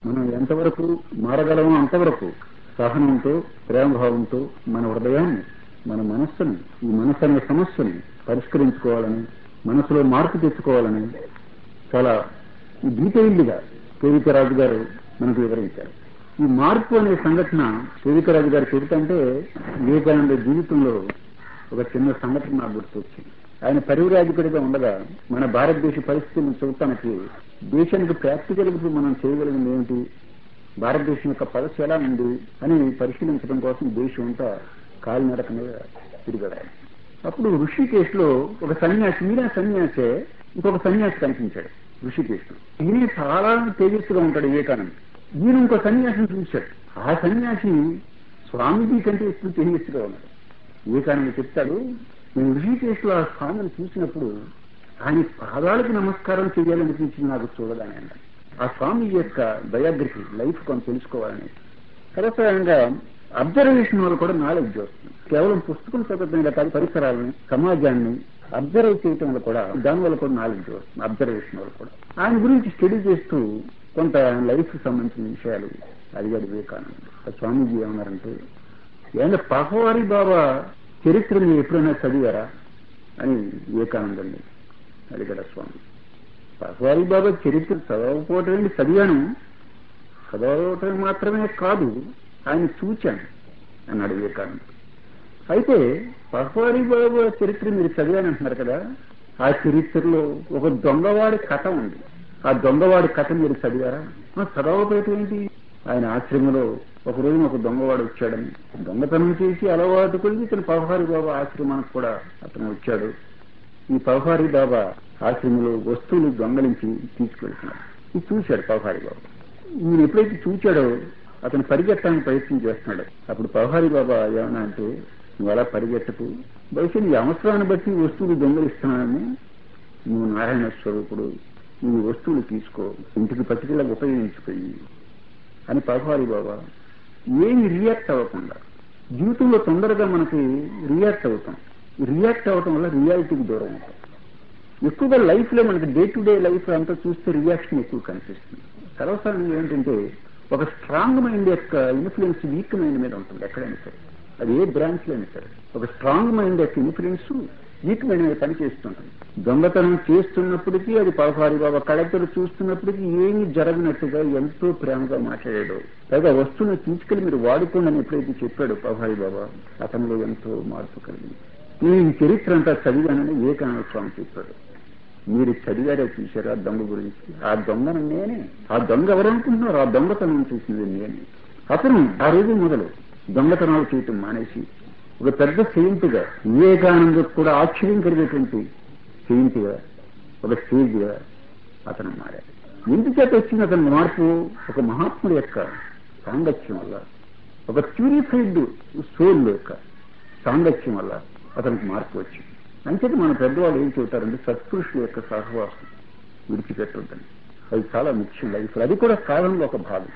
మనం ఎంతవరకు మారగలమో అంతవరకు సహనంతో ప్రేమభావంతో మన హృదయాన్ని మన మనస్సుని ఈ మనస్సు అనే సమస్యని పరిష్కరించుకోవాలని మనసులో మార్పు తెచ్చుకోవాలని చాలా డీటెయిల్డ్ గా కేవీకే రాజు గారు మనకు వివరించారు ఈ మార్పు అనే సంఘటన కేవీకే రాజు గారు చెబుతుంటే వివేకానంద జీవితంలో ఒక చిన్న సంఘటన నాకు గుర్తొచ్చింది ఆయన పరివిరాజకుడిగా ఉండగా మన భారతదేశ పరిస్థితులను చూడటానికి దేశానికి ప్రాక్టికల్ గా మనం చేయగలిగింది ఏమిటి భారతదేశం యొక్క పలస ఎలా ఉంది అని పరిశీలించడం కోసం దేశం అంతా కాలినడక మీద తిరిగాడు అప్పుడు ఋషికేశ్ లో ఒక సన్యాసి మీరే సన్యాసే ఇంకొక సన్యాసి కనిపించాడు ఋషికేశ్ లో ఈయన చాలా తేజస్సుగా ఉంటాడు వివేకానంద ఈయన ఇంకో సన్యాసిని చూశాడు ఆ సన్యాసి స్వామీజీ కంటే ఎక్కువ తేజస్సుగా ఉన్నాడు వివేకానంద చెప్తాడు నేను ఋషికేశ్ లో ఆ స్వామిని చూసినప్పుడు ఆయన పాదాలకు నమస్కారం చేయాలనిపించింది నాకు చూడగానే అన్నాడు ఆ స్వామి యొక్క బయోగ్రఫీ లైఫ్ కొంత తెలుసుకోవాలని సరసంగా అబ్జర్వేషన్ వల్ల కూడా నాలెడ్జ్ వస్తుంది కేవలం పుస్తకం చదవడం ఇలా కాదు పరిసరాలని సమాజాన్ని అబ్జర్వ్ చేయటం వల్ల కూడా దాని వల్ల కూడా నాలెడ్జ్ వస్తుంది అబ్జర్వేషన్ వల్ల కూడా ఆయన గురించి స్టడీ చేస్తూ కొంత లైఫ్ సంబంధించిన విషయాలు అడిగాడు వివేకానంద ఆ స్వామీజీ ఏమన్నారంటే ఏమన్నా పహవారి బాబా చరిత్ర మీరు ఎప్పుడైనా చదివారా అని వివేకానందండి అడిగాడు ఆ స్వామి పహవారి బాబా చరిత్ర చదవకపోవటం ఏంటి చదివాను చదవటం మాత్రమే కాదు ఆయన చూచాను అన్నాడు వివేకానంద అయితే పహవారి బాబా చరిత్ర మీరు చదివానంటున్నారు కదా ఆ చరిత్రలో ఒక దొంగవాడి కథ ఉంది ఆ దొంగవాడి కథ మీరు చదివారా ఆ చదవకపోతే ఏంటి ఆయన ఆశ్రమంలో ఒక రోజున ఒక దొంగవాడు వచ్చాడని దొంగతనం చేసి అలవాటు కొలిగి ఇతను పవహారి బాబా ఆశ్రమానికి కూడా అతను వచ్చాడు ఈ పవహారి బాబా ఆశ్రమంలో వస్తువులు దొంగలించి తీసుకెళ్తున్నాడు ఇది చూశాడు పవహారి బాబా ఈయన ఎప్పుడైతే చూచాడో అతను పరిగెత్తడానికి ప్రయత్నం చేస్తున్నాడు అప్పుడు పవహారి బాబా ఏమన్నా అంటే నువ్వు అలా పరిగెత్తకు బహుశా నీ అవసరాన్ని బట్టి వస్తువులు దొంగలిస్తున్నానని నువ్వు నారాయణ స్వరూపుడు ఈ వస్తువులు తీసుకో ఇంటికి పచ్చికలా ఉపయోగించుకోయి అని పగవారి బాబా ఏమి రియాక్ట్ అవ్వకుండా జీవితంలో తొందరగా మనకి రియాక్ట్ అవుతాం రియాక్ట్ అవ్వటం వల్ల రియాలిటీకి దూరం అవుతాం ఎక్కువగా లైఫ్ లో మనకి డే టు డే లైఫ్ అంతా చూస్తే రియాక్షన్ ఎక్కువ కనిపిస్తుంది సర్వసాధారణంగా ఏంటంటే ఒక స్ట్రాంగ్ మైండ్ యొక్క ఇన్ఫ్లుయెన్స్ వీక్ మైండ్ మీద ఉంటుంది ఎక్కడైనా సరే అది ఏ బ్రాంచ్ లో అయినా సరే ఒక స్ట్రాంగ్ మైండ్ యొక్క ఇన్ఫ్లుయెన్స్ వీక్ మైండ్ మీద పనిచేస్తుంటుంది దొంగతనం చేస్తున్నప్పటికీ అది పవహారి బాబా కలెక్టర్ చూస్తున్నప్పటికీ ఏమి జరగనట్టుగా ఎంతో ప్రేమగా మాట్లాడాడు పైగా వస్తువుని తీసుకెళ్లి మీరు వాడుకోండి అని ఎప్పుడైతే చెప్పాడు పవహారి బాబా అతనిలో ఎంతో మార్పు కలిగింది ఈ చరిత్ర అంతా చదివానని వివేకానంద స్వామి చెప్పాడు మీరు చదివారే చూశారు ఆ దొంగ గురించి ఆ దొంగను నేనే ఆ దొంగ ఎవరు అనుకుంటున్నారు ఆ దొంగతనం చూసింది నేనే అతను ఆ రోజు మొదలు దొంగతనాలు చేయటం మానేసి ఒక పెద్ద సెయింట్గా వివేకానంద కూడా ఆశ్చర్యం కలిగేటువంటి సెయింట్గా ఒక స్టేజ్గా అతను మారాడు ఎందుచేత వచ్చింది అతని మార్పు ఒక మహాత్ముడు యొక్క సాంగత్యం వల్ల ఒక ప్యూరిఫైడ్ సోల్ యొక్క సాంగత్యం వల్ల అతనికి మార్పు వచ్చింది అంచేత మన పెద్దవాళ్ళు ఏం చెబుతారంటే సత్పురుషుల యొక్క సహవాసం విడిచిపెట్టొద్దని అది చాలా ముఖ్యం లైఫ్ అది కూడా సాధనలో ఒక భాగం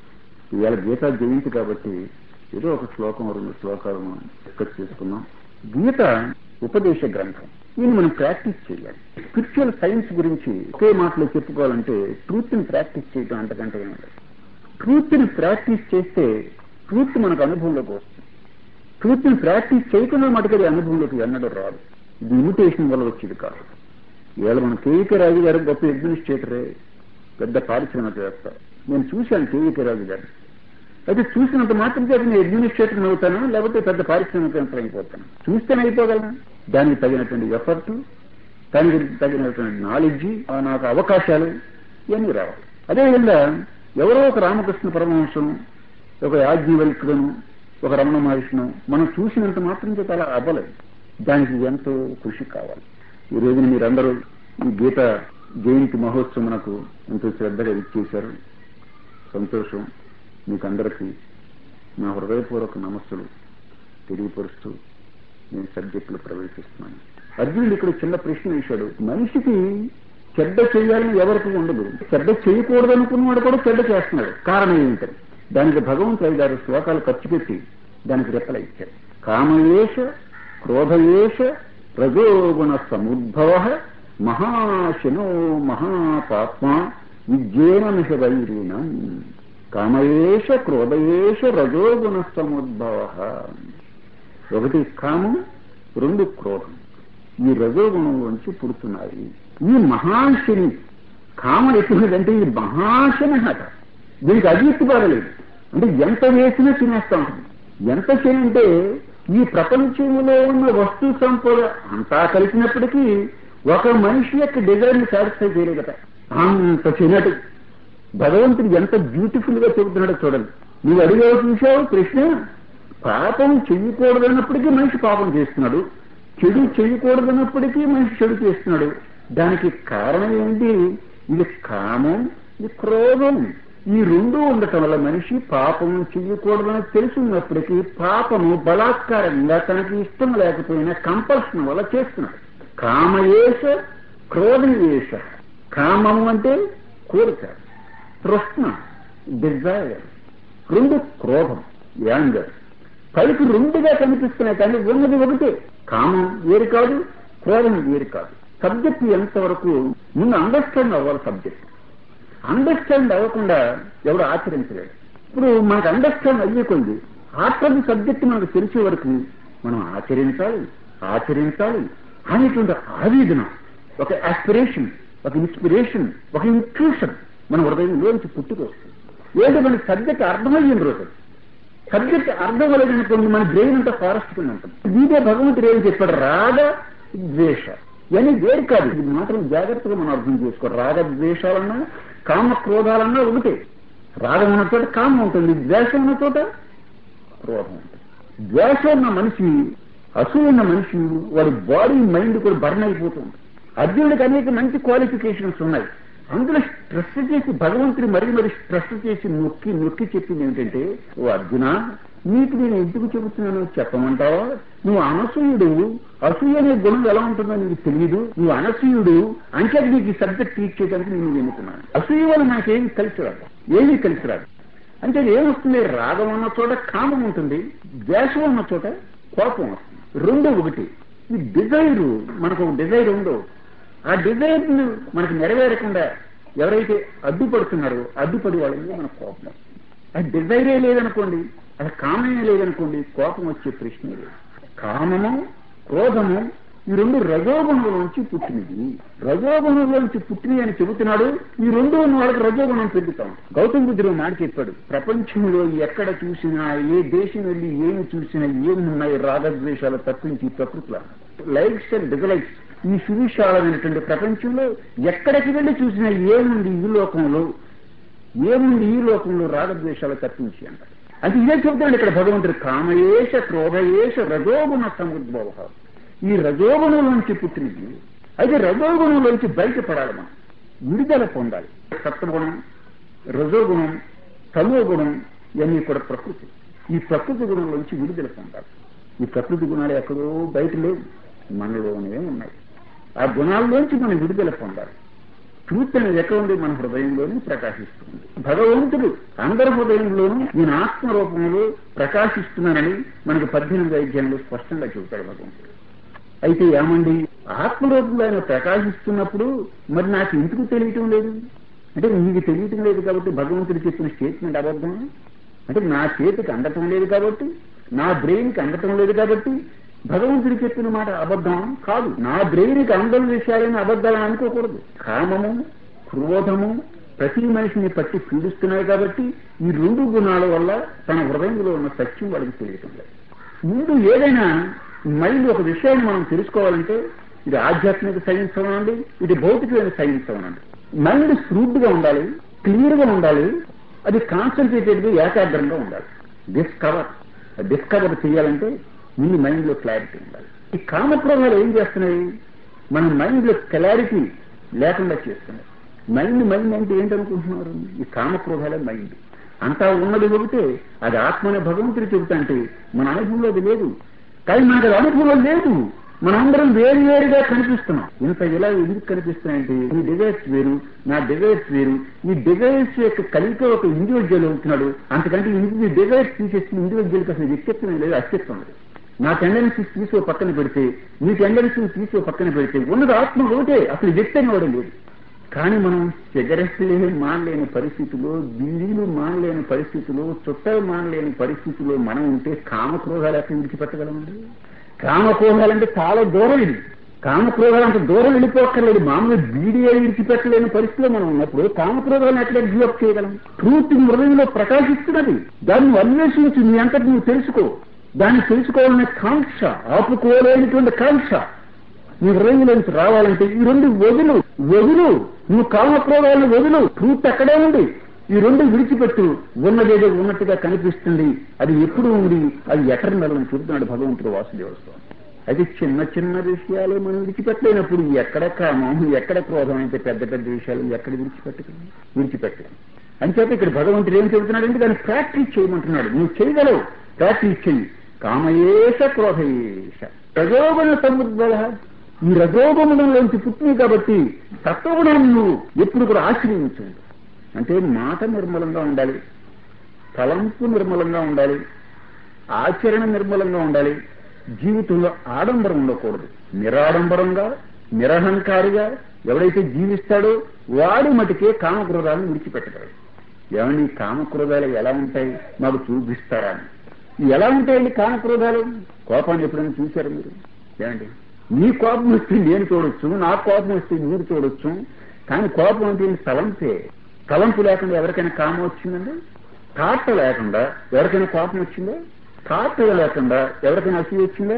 ఇవాళ గీతా జయంతి కాబట్టి ఏదో ఒక శ్లోకం రెండు శ్లోకాలు మనం డిస్కస్ చేసుకున్నాం గీత ఉపదేశ గ్రంథం దీన్ని మనం ప్రాక్టీస్ చేయాలి స్పిరిచువల్ సైన్స్ గురించి ఒకే మాటలో చెప్పుకోవాలంటే ట్రూత్ ని ప్రాక్టీస్ చేయడం అంతకంటే ఏం లేదు ట్రూత్ ని ప్రాక్టీస్ చేస్తే ట్రూత్ మనకు అనుభవంలోకి వస్తుంది ట్రూత్ ని ప్రాక్టీస్ చేయకుండా మటుకది అనుభవంలోకి ఎన్నడూ రాదు ఇది ఇమిటేషన్ వల్ల వచ్చేది కాదు ఇవాళ మన కేవీకే రాజు గారు గొప్ప అడ్మినిస్ట్రేటరే పెద్ద పారిశ్రామికవేత్త నేను చూశాను కేవీకే రాజు గారిని అయితే చూసినంత మాత్రం చేత నేను అడ్మినిస్ట్రేటర్ అవుతాను లేకపోతే పెద్ద పారిశ్రామికవేత్త అయిపోతాను చూస్తేనే అయిపోగలను దానికి తగినటువంటి ఎఫర్ట్ దానికి తగినటువంటి నాలెడ్జ్ నాకు అవకాశాలు ఇవన్నీ రావాలి అదేవిధంగా ఎవరో ఒక రామకృష్ణ పరమహంసం ఒక యాజ్ఞవల్కులను ఒక రమణ మహర్షిను మనం చూసినంత మాత్రం చేత అలా అవ్వలేదు దానికి ఎంతో కృషి కావాలి ఈ రోజున మీరందరూ ఈ గీత జయంతి మహోత్సవమునకు ఎంతో శ్రద్ధగా ఇచ్చేశారు సంతోషం మీకందరికీ నా హృదయపూర్వక నమస్సులు తెలియపరుస్తూ నేను సబ్జెక్టులు ప్రవేశిస్తున్నాను అర్జునుడు ఇక్కడ చిన్న ప్రశ్న వేశాడు మనిషికి చెడ్డ చేయాలని ఎవరికి ఉండదు చెడ్డ చేయకూడదు అనుకున్నవాడు కూడా చెడ్డ చేస్తున్నాడు కారణం ఏమిటని దానికి భగవంతుడు ఐదారు శ్లోకాలు ఖర్చు పెట్టి దానికి రెప్పల ఇచ్చారు కామయేష క్రోధయేష రజోగుణ సముద్భవ మహాశనో మహాపాత్మ విజ్ఞేన వైరీణ కామయేష క్రోధయేష రజోగుణ సముద్భవ ఒకటి కామం రెండు క్రోధం ఈ రజోగుణం నుంచి పుడుతున్నాయి ఈ మహాశని కామ ఎటువంటిదంటే ఈ మహాశని హట దీనికి అభివృద్ధి బాగలేదు అంటే ఎంత వేసినా తినేస్తా ఉంటుంది ఎంత శని అంటే ఈ ప్రపంచంలో ఉన్న వస్తు సంపద అంతా కలిసినప్పటికీ ఒక మనిషి యొక్క డిజైర్ ని సాటిస్ఫై చేయలేదట అంత చిన్నటి భగవంతుడు ఎంత బ్యూటిఫుల్ గా చెబుతున్నాడో చూడండి నువ్వు అడిగావు చూసావు ప్రశ్న పాపం చెయ్యకూడదన్నప్పటికీ మనిషి పాపం చేస్తున్నాడు చెడు చేయకూడదన్నప్పటికీ మనిషి చెడు చేస్తున్నాడు దానికి కారణం ఏంటి ఇది కామం ఇది క్రోధం ఈ రెండు ఉండటం వల్ల మనిషి పాపం చెయ్యకూడదని తెలుసున్నప్పటికీ పాపము బలాత్కారంగా తనకి ఇష్టం లేకపోయినా కంపల్షన్ వల్ల చేస్తున్నాడు కామయేష క్రోధయేష కామము అంటే కోరిక తృష్ణ డిజైర్ రెండు క్రోధం యాంగర్ పైకి రెండుగా కనిపిస్తున్నాయి కానీ ఉన్నది ఒకటే కామం వేరు కాదు క్రోధం వేరు కాదు సబ్జెక్ట్ ఎంతవరకు ముందు అండర్స్టాండ్ అవ్వాలి సబ్జెక్ట్ అండర్స్టాండ్ అవ్వకుండా ఎవడు ఆచరించలేడు ఇప్పుడు మనకు అండర్స్టాండ్ అయ్యే కొంది ఆఫ్టర్ ది సబ్జెక్ట్ మనకు తెలిసే వరకు మనం ఆచరించాలి ఆచరించాలి అనేటువంటి ఆవేదన ఒక ఆస్పిరేషన్ ఒక ఇన్స్పిరేషన్ ఒక ఇంట్యూషన్ మన హృదయంలోంచి పుట్టుకొస్తుంది ఏంటి మనకి సబ్జెక్ట్ అర్థమయ్యిన రోజు సబ్జెక్ట్ అర్థం అవ్వలేదనుకోండి మన బ్రెయిన్ అంతా ఫారెస్ట్ కింద ఉంటుంది దీదే భగవంతుడు ఏం చెప్పాడు రాగ ద్వేష ఇవన్నీ వేరు కాదు ఇది మాత్రం జాగ్రత్తగా మనం అర్థం చేసుకో రాగ ద్వేషాలన్నా కామ క్రోధాలన్నా ఒకటే రాగం ఉన్న చోట కామం ఉంటుంది ద్వేషం ఉన్న చోట క్రోధం ఉంటుంది ద్వేషం ఉన్న మనిషి అసూయ ఉన్న మనిషి వాడి బాడీ మైండ్ కూడా బర్న్ అయిపోతుంది అర్జునుడికి అనేక మంచి క్వాలిఫికేషన్స్ ఉన్నాయి అందులో స్ట్రెస్ చేసి భగవంతుడి మరి మరి స్ట్రెస్ చేసి నొక్కి నొక్కి చెప్పింది ఏంటంటే ఓ అర్జున నీకు నేను ఎందుకు చెబుతున్నాను చెప్పమంటావా నువ్వు అనసూయుడు అసూయ అనే గుణం ఎలా ఉంటుందో నీకు తెలియదు నువ్వు అనసూయుడు అంటే నీకు ఈ సబ్జెక్ట్ టీచ్ చేయడానికి నేను ఎన్నుకున్నాను అసూయ వల్ల నాకేమి కలిసి రాదు ఏమీ కలిసి రాదు అంటే ఏమొస్తుంది రాగం ఉన్న చోట కామం ఉంటుంది ద్వేషం ఉన్న చోట కోపం వస్తుంది రెండు ఒకటి ఈ డిజైర్ మనకు ఒక డిజైర్ ఉందో ఆ డిజైర్ మనకు నెరవేరకుండా ఎవరైతే అడ్డుపడుతున్నారో అడ్డుపడి వాళ్ళకి మనకు కోపం వస్తుంది ఆ డిజైరే లేదనుకోండి అది కామమే లేదనుకోండి కోపం వచ్చే ప్రశ్నే లేదు కామము క్రోధము ఈ రెండు రజోగుణంలోంచి పుట్టినది రజోగుణంలోంచి పుట్టినవి అని చెబుతున్నాడు ఈ రెండు ఉన్న వాళ్ళకి రజోగుణం పెరుగుతాం గౌతమ బుద్ధుడు మాట చెప్పాడు ప్రపంచంలో ఎక్కడ చూసినా ఏ దేశం వెళ్ళి ఏమి చూసినా ఏమి ఉన్నాయి రాగద్వేషాలు తప్పించి ఈ ప్రకృతిలో లైక్స్ అండ్ డిజలైక్స్ ఈ సువిశాలమైనటువంటి ప్రపంచంలో ఎక్కడికి వెళ్ళి చూసినా ఏముంది ఈ లోకంలో ఏముంది ఈ లోకంలో రాగద్వేషాలు తప్పించి అంటారు అంటే ఇదే చెబుతాడు ఇక్కడ భగవంతుడు కామయేష క్రోధయేష రజోగుణ సముద్భవ ఈ రజోగుణంలోంచి పుట్టినది అయితే రజోగుణంలోంచి బయటపడాలి మనం విడుదల పొందాలి సత్వగుణం రజోగుణం తమోగుణం ఇవన్నీ కూడా ప్రకృతి ఈ ప్రకృతి గుణంలోంచి విడుదల పొందాలి ఈ ప్రకృతి గుణాలు ఎక్కడో బయట లేవు మనలోనే ఉన్నాయి ఆ గుణాల్లోంచి మనం విడుదల పొందాలి ట్రూత్ అనేది ఎక్కడ ఉంది మన హృదయంలోనే ప్రకాశిస్తుంది భగవంతుడు అందరి హృదయంలోనూ నేను ఆత్మ రూపంలో ప్రకాశిస్తున్నానని మనకు పద్దెనిమిది అధ్యాయంలో స్పష్టంగా చెబుతాడు భగవంతుడు అయితే ఏమండి ఆత్మరూపంలో ఆయన ప్రకాశిస్తున్నప్పుడు మరి నాకు ఎందుకు తెలియటం లేదు అంటే నీకు తెలియటం లేదు కాబట్టి భగవంతుడు చెప్పిన స్టేట్మెంట్ అబద్ధం అంటే నా చేతికి అందటం లేదు కాబట్టి నా బ్రెయిన్కి అందటం లేదు కాబట్టి భగవంతుడు చెప్పిన మాట అబద్ధం కాదు నా బ్రెయిన్కి అందం విషయాలని అబద్ధాలని అనుకోకూడదు కామము క్రోధము ప్రతి మనిషిని పట్టి పీడిస్తున్నాయి కాబట్టి ఈ రెండు గుణాల వల్ల తన హృదయంలో ఉన్న సత్యం వాడికి తెలియటం లేదు ముందు ఏదైనా మైండ్ ఒక విషయాన్ని మనం తెలుసుకోవాలంటే ఇది ఆధ్యాత్మిక సైన్స్ అవనండి ఇది భౌతికమైన సైన్స్ అవనండి మైండ్ స్రూడ్ గా ఉండాలి క్లియర్ గా ఉండాలి అది కాన్సన్ట్రేటెడ్ గా ఏకాగ్రంగా ఉండాలి డిస్కవర్ డిస్కవర్ చేయాలంటే ముందు మైండ్ లో క్లారిటీ ఉండాలి ఈ కామక్రోధాలు ఏం చేస్తున్నాయి మన మైండ్ లో క్లారిటీ లేకుండా చేస్తున్నాయి మైండ్ మైండ్ అంటే ఏంటనుకుంటున్నారు ఈ కామక్రోధాలే మైండ్ అంతా ఉన్నది ఒకటే అది ఆత్మనే భగవంతుడు చెబుతా అంటే మన అనుభవంలో అది లేదు కానీ మనకు అది అనుభవం లేదు మనందరం వేరు వేరుగా కనిపిస్తున్నాం ఇంత ఇలా ఎందుకు కనిపిస్తున్నాయంటే ఈ డిజైర్స్ వేరు నా డిజైర్స్ వేరు ఈ డిజైర్స్ యొక్క కలిపి ఒక ఇండివిజువల్ అవుతున్నాడు అంతకంటే ఈ డిజైర్స్ తీసేసిన ఇండివిజువల్కి అసలు వ్యక్తిత్వం లేదు అస్తిత్వం లేదు నా టెండెన్సీస్ తీసి పక్కన పెడితే నీ టెండెన్సీ తీసి పక్కన పెడితే ఉన్నది ఆత్మ ఒకటే అసలు వ్యక్తి అనేవాడు లేదు కానీ మనం సిగరెట్లే మానలేని పరిస్థితిలో బిల్లీలు మానలేని పరిస్థితిలో చుట్టాలు మానలేని పరిస్థితిలో మనం ఉంటే కామక్రోధాలు ఎక్కడ విడిచిపెట్టగలమండి కామక్రోధాలంటే చాలా దూరం ఇది కామక్రోధాలు అంత దూరం వెళ్ళిపోక్కర్లేదు మామూలు బీడీ విడిచిపెట్టలేని పరిస్థితిలో మనం ఉన్నప్పుడు కామక్రోధాలను ఎట్లా గివప్ చేయగలం ట్రూత్ నీ హృదయంలో ప్రకాశిస్తున్నది దాన్ని అన్వేషించి నీ అంతటి నువ్వు తెలుసుకో దాన్ని తెలుసుకోవాలనే కాంక్ష ఆపుకోలేనిటువంటి కాంక్ష నీ హృదయంలోంచి రావాలంటే ఈ రెండు వదులు వదులు నువ్వు కామక్రోధాలను వదులు ట్రూత్ అక్కడే ఉంది ఈ రెండు విడిచిపెట్టు ఉన్నదేదో ఉన్నట్టుగా కనిపిస్తుంది అది ఎప్పుడు ఉంది అది ఎటర్నల్ అని చెబుతున్నాడు భగవంతుడు వాసుదేవ స్వామి అది చిన్న చిన్న విషయాలు మనం విడిచిపెట్టలేనప్పుడు ఎక్కడ కామం ఎక్కడ క్రోధం అయితే పెద్ద పెద్ద విషయాలు ఎక్కడ విడిచిపెట్టగలం విడిచిపెట్టలేం అంచేత ఇక్కడ భగవంతుడు ఏం చెబుతున్నాడంటే దాన్ని ప్రాక్టీస్ చేయమంటున్నాడు నువ్వు చేయగలవు ప్రాక్టీస్ చెయ్యి కామయేష క్రోధయేష రజోగుణ సముద్వల ఈ రజోగుణంలోంచి పుట్టింది కాబట్టి తత్వగుణం నువ్వు ఎప్పుడు కూడా ఆశ్రయించండి అంటే మాట నిర్మలంగా ఉండాలి తలంపు నిర్మలంగా ఉండాలి ఆచరణ నిర్మలంగా ఉండాలి జీవితంలో ఆడంబరం ఉండకూడదు నిరాడంబరంగా నిరహంకారిగా ఎవడైతే జీవిస్తాడో వాడు మటుకే కామక్రోధాలను విడిచిపెట్టగలడు ఏమండి ఈ కామక్రోధాలు ఎలా ఉంటాయి మాకు చూపిస్తారా అని ఎలా ఉంటాయండి కామక్రోధాలు కోపాన్ని ఎప్పుడైనా చూశారు మీరు ఏమండి నీ కోపం వస్తే నేను చూడొచ్చు నా కోపం వస్తే మీరు చూడొచ్చు కానీ కోపం అంటే తలంపే తలంపు లేకుండా ఎవరికైనా కామం వచ్చిందండి తాట లేకుండా ఎవరికైనా కోపం వచ్చిందా తాట లేకుండా ఎవరికైనా అసలు వచ్చిందా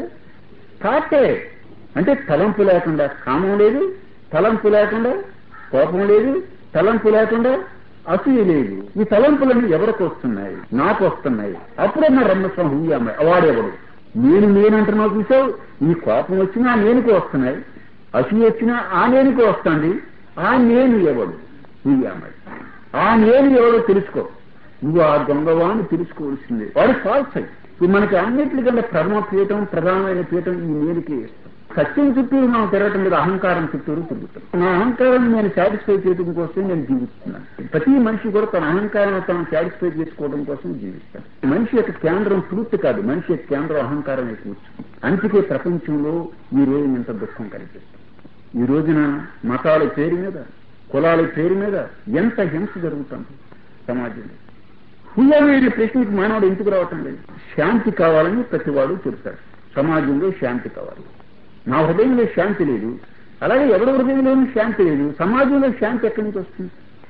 తాటే అంటే తలంపు లేకుండా కామం లేదు తలంపు లేకుండా కోపం లేదు తలంపు లేకుండా అసూయ లేదు ఈ తలంపులన్నీ ఎవరికి వస్తున్నాయి నాకు వస్తున్నాయి అప్పుడే నా రమ్మస్వామి హుయ్యామ్మాయి వాడేవాడు నేను నేనంటున్నావు చూసావు ఈ కోపం వచ్చినా నేనుకు వస్తున్నాయి అసూయ వచ్చినా ఆ నేనుకు వస్తుంది ఆ నేను ఎవడు హుయ్యామ్మాయి ఆ నేను ఎవడో తెలుసుకో నువ్వు ఆ దొంగవాన్ని తెలుసుకోవాల్సిందే వాడు ఫాల్స్ అయ్యి ఇప్పుడు మనకి అన్నిటికంటే ప్రథమ పీఠం ప్రధానమైన పీఠం ఈ నేనుకే సత్యం చుట్టూరు మనం తిరగటం మీద అహంకారం చుట్టూరు తిరుగుతాం నా అహంకారం నేను సాటిస్ఫై చేయడం కోసం నేను జీవిస్తున్నాను ప్రతి మనిషి కూడా తన అహంకారం తను సాటిస్ఫై చేసుకోవడం కోసం జీవిస్తాను మనిషి యొక్క కేంద్రం పూర్తి కాదు మనిషి యొక్క కేంద్రం అహంకారమే కూర్చుంది అందుకే ప్రపంచంలో ఈ రోజు ఇంత దుఃఖం కనిపిస్తుంది ఈ రోజున మతాల పేరు మీద కులాల పేరు మీద ఎంత హింస జరుగుతుంది సమాజంలో హుయ్యమైన ప్రశ్నకి మానవుడు ఎందుకు రావటం లేదు శాంతి కావాలని ప్రతివాడు చెప్తాడు సమాజంలో శాంతి కావాలి నా హృదయంలో శాంతి లేదు అలాగే ఎవరి హృదయంలోనూ శాంతి లేదు సమాజంలో శాంతి ఎక్కడి నుంచి వస్తుంది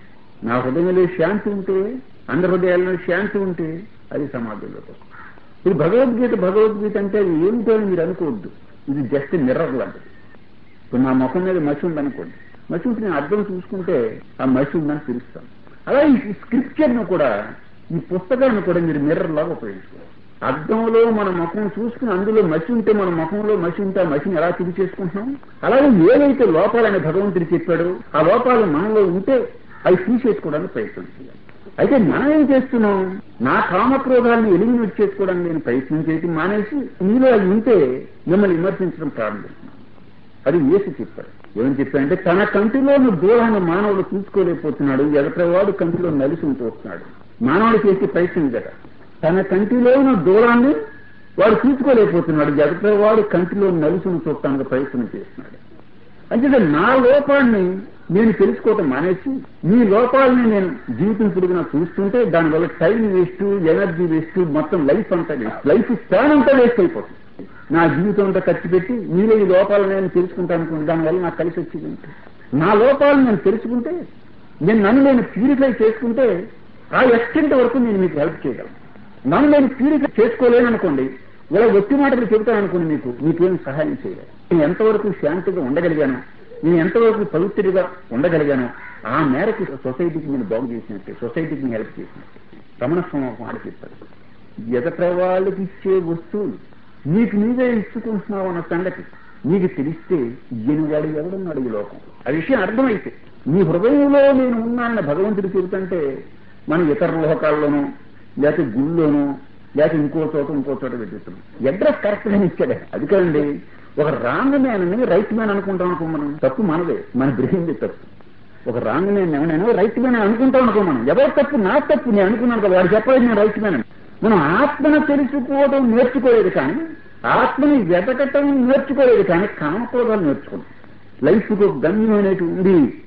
నా హృదయంలో శాంతి ఉంటే అందరి హృదయాల్లో శాంతి ఉంటే అది సమాజంలోకి వస్తుంది ఇది భగవద్గీత భగవద్గీత అంటే అది ఏమిటో అని మీరు అనుకోవద్దు ఇది జస్ట్ మిర్రర్ లాంటిది ఇప్పుడు నా ముఖం మీద మసి ఉందనుకోండి మసి ఉంటే నేను అర్థం చూసుకుంటే ఆ మసి ఉందని తెలుస్తాను అలాగే ఈ స్క్రిప్చర్ను కూడా ఈ పుస్తకాన్ని కూడా మీరు మిర్రర్ లాగా ఉపయోగించుకోవాలి అద్దంలో మన ముఖం చూసుకుని అందులో మసి ఉంటే మన ముఖంలో మసి ఉంటే ఆ మసిని ఎలా తిరిగి చేసుకుంటున్నాం అలాగే ఏవైతే లోపాలని భగవంతుడు చెప్పాడో ఆ లోపాలు మనలో ఉంటే అవి తీసేసుకోవడానికి ప్రయత్నం చేయాలి అయితే మనం ఏం చేస్తున్నాం నా కామక్రోధాలను ఎలిమినేట్ చేసుకోవడానికి నేను ప్రయత్నం చేయటం మానేసి మీలో అవి ఉంటే మిమ్మల్ని విమర్శించడం ప్రారంభిస్తున్నాం అది వేసి చెప్పాడు ఏమని చెప్పాడంటే తన కంటిలోని దూరాన్ని మానవుడు చూసుకోలేకపోతున్నాడు ఎదటవాడు కంటిలో నలిసి చూస్తున్నాడు మానవుడు చేసే ప్రయత్నం కదా తన కంటిలోని దూరాన్ని వాడు చూసుకోలేకపోతున్నాడు ఎదటవాడు కంటిలో నలుసును చూడటానికి ప్రయత్నం చేస్తున్నాడు అంటే నా లోపాన్ని నేను తెలుసుకోవటం మానేసి మీ లోపాలని నేను జీవితం పొడుగునా చూస్తుంటే దానివల్ల టైం వేస్ట్ ఎనర్జీ వేస్ట్ మొత్తం లైఫ్ అంతా వేస్ట్ లైఫ్ స్పాన్ అంతా వేస్ట్ అయిపోతుంది నా జీవితం అంతా ఖర్చు పెట్టి మీలో ఈ లోపాలను నేను తెలుసుకుంటాను అనుకోండి దానివల్ల నాకు కలిసి వచ్చింది ఏంటి? నా లోపాలను నేను తెలుసుకుంటే నేను నన్ను నేను ప్యూరిఫై చేసుకుంటే ఆ ఎక్స్టెంట్ వరకు నేను మీకు హెల్ప్ చేయగలను నన్ను నేను ప్యూరిఫై చేసుకోలేను అనుకోండి ఇలా ఒట్టి మాటలు చెబుతాను అనుకోండి మీకు మీకేం సహాయం చేయలేదు నేను ఎంతవరకు శాంతిగా ఉండగలిగాను నేను ఎంతవరకు పవిత్రుడిగా ఉండగలిగాను ఆ మేరకు సొసైటీకి నేను బాగు చేసినట్టే సొసైటీకి నేను హెల్ప్ చేసినట్టే రమణ స్వామి ఒక మాట చెప్పారు ఎదట వాళ్ళకి ఇచ్చే వస్తువులు నీకు నీవే ఇచ్చుకుంటున్నావు అన్న సంగతి నీకు తెలిస్తే ఈయనవాడు ఎవడున్నాడు ఈ లోకం ఆ విషయం అర్థమైతే నీ హృదయంలో నేను ఉన్నానన్న భగవంతుడు చెబుతుంటే మనం ఇతర లోకాల్లోనూ లేకపోతే గుళ్ళోనూ లేకపోతే ఇంకో చోట ఇంకో చోట వెతుకుతున్నాం అడ్రస్ కరెక్ట్ గా ఇచ్చాడే అది కదండి ఒక రాంగ్ మ్యాన్ రైట్ మ్యాన్ అనుకుంటాం అనుకో మనం తప్పు మనదే మన బ్రెయిన్ తప్పు ఒక రాంగ్ మ్యాన్ ఎవరైనా రైట్ మ్యాన్ అనుకుంటాం అనుకో మనం ఎవరి తప్పు నా తప్పు నేను అనుకున్నాను కదా వాడు చెప్పలేదు నేను రైట్ మ్యాన్ అని మనం ఆత్మను తెలుసుకోవడం నేర్చుకోలేదు కానీ ఆత్మని వెతకటం నేర్చుకోలేదు కానీ కామక్రోధాలు నేర్చుకున్నాం లైఫ్కి ఒక గమ్యం అనేది ఉంది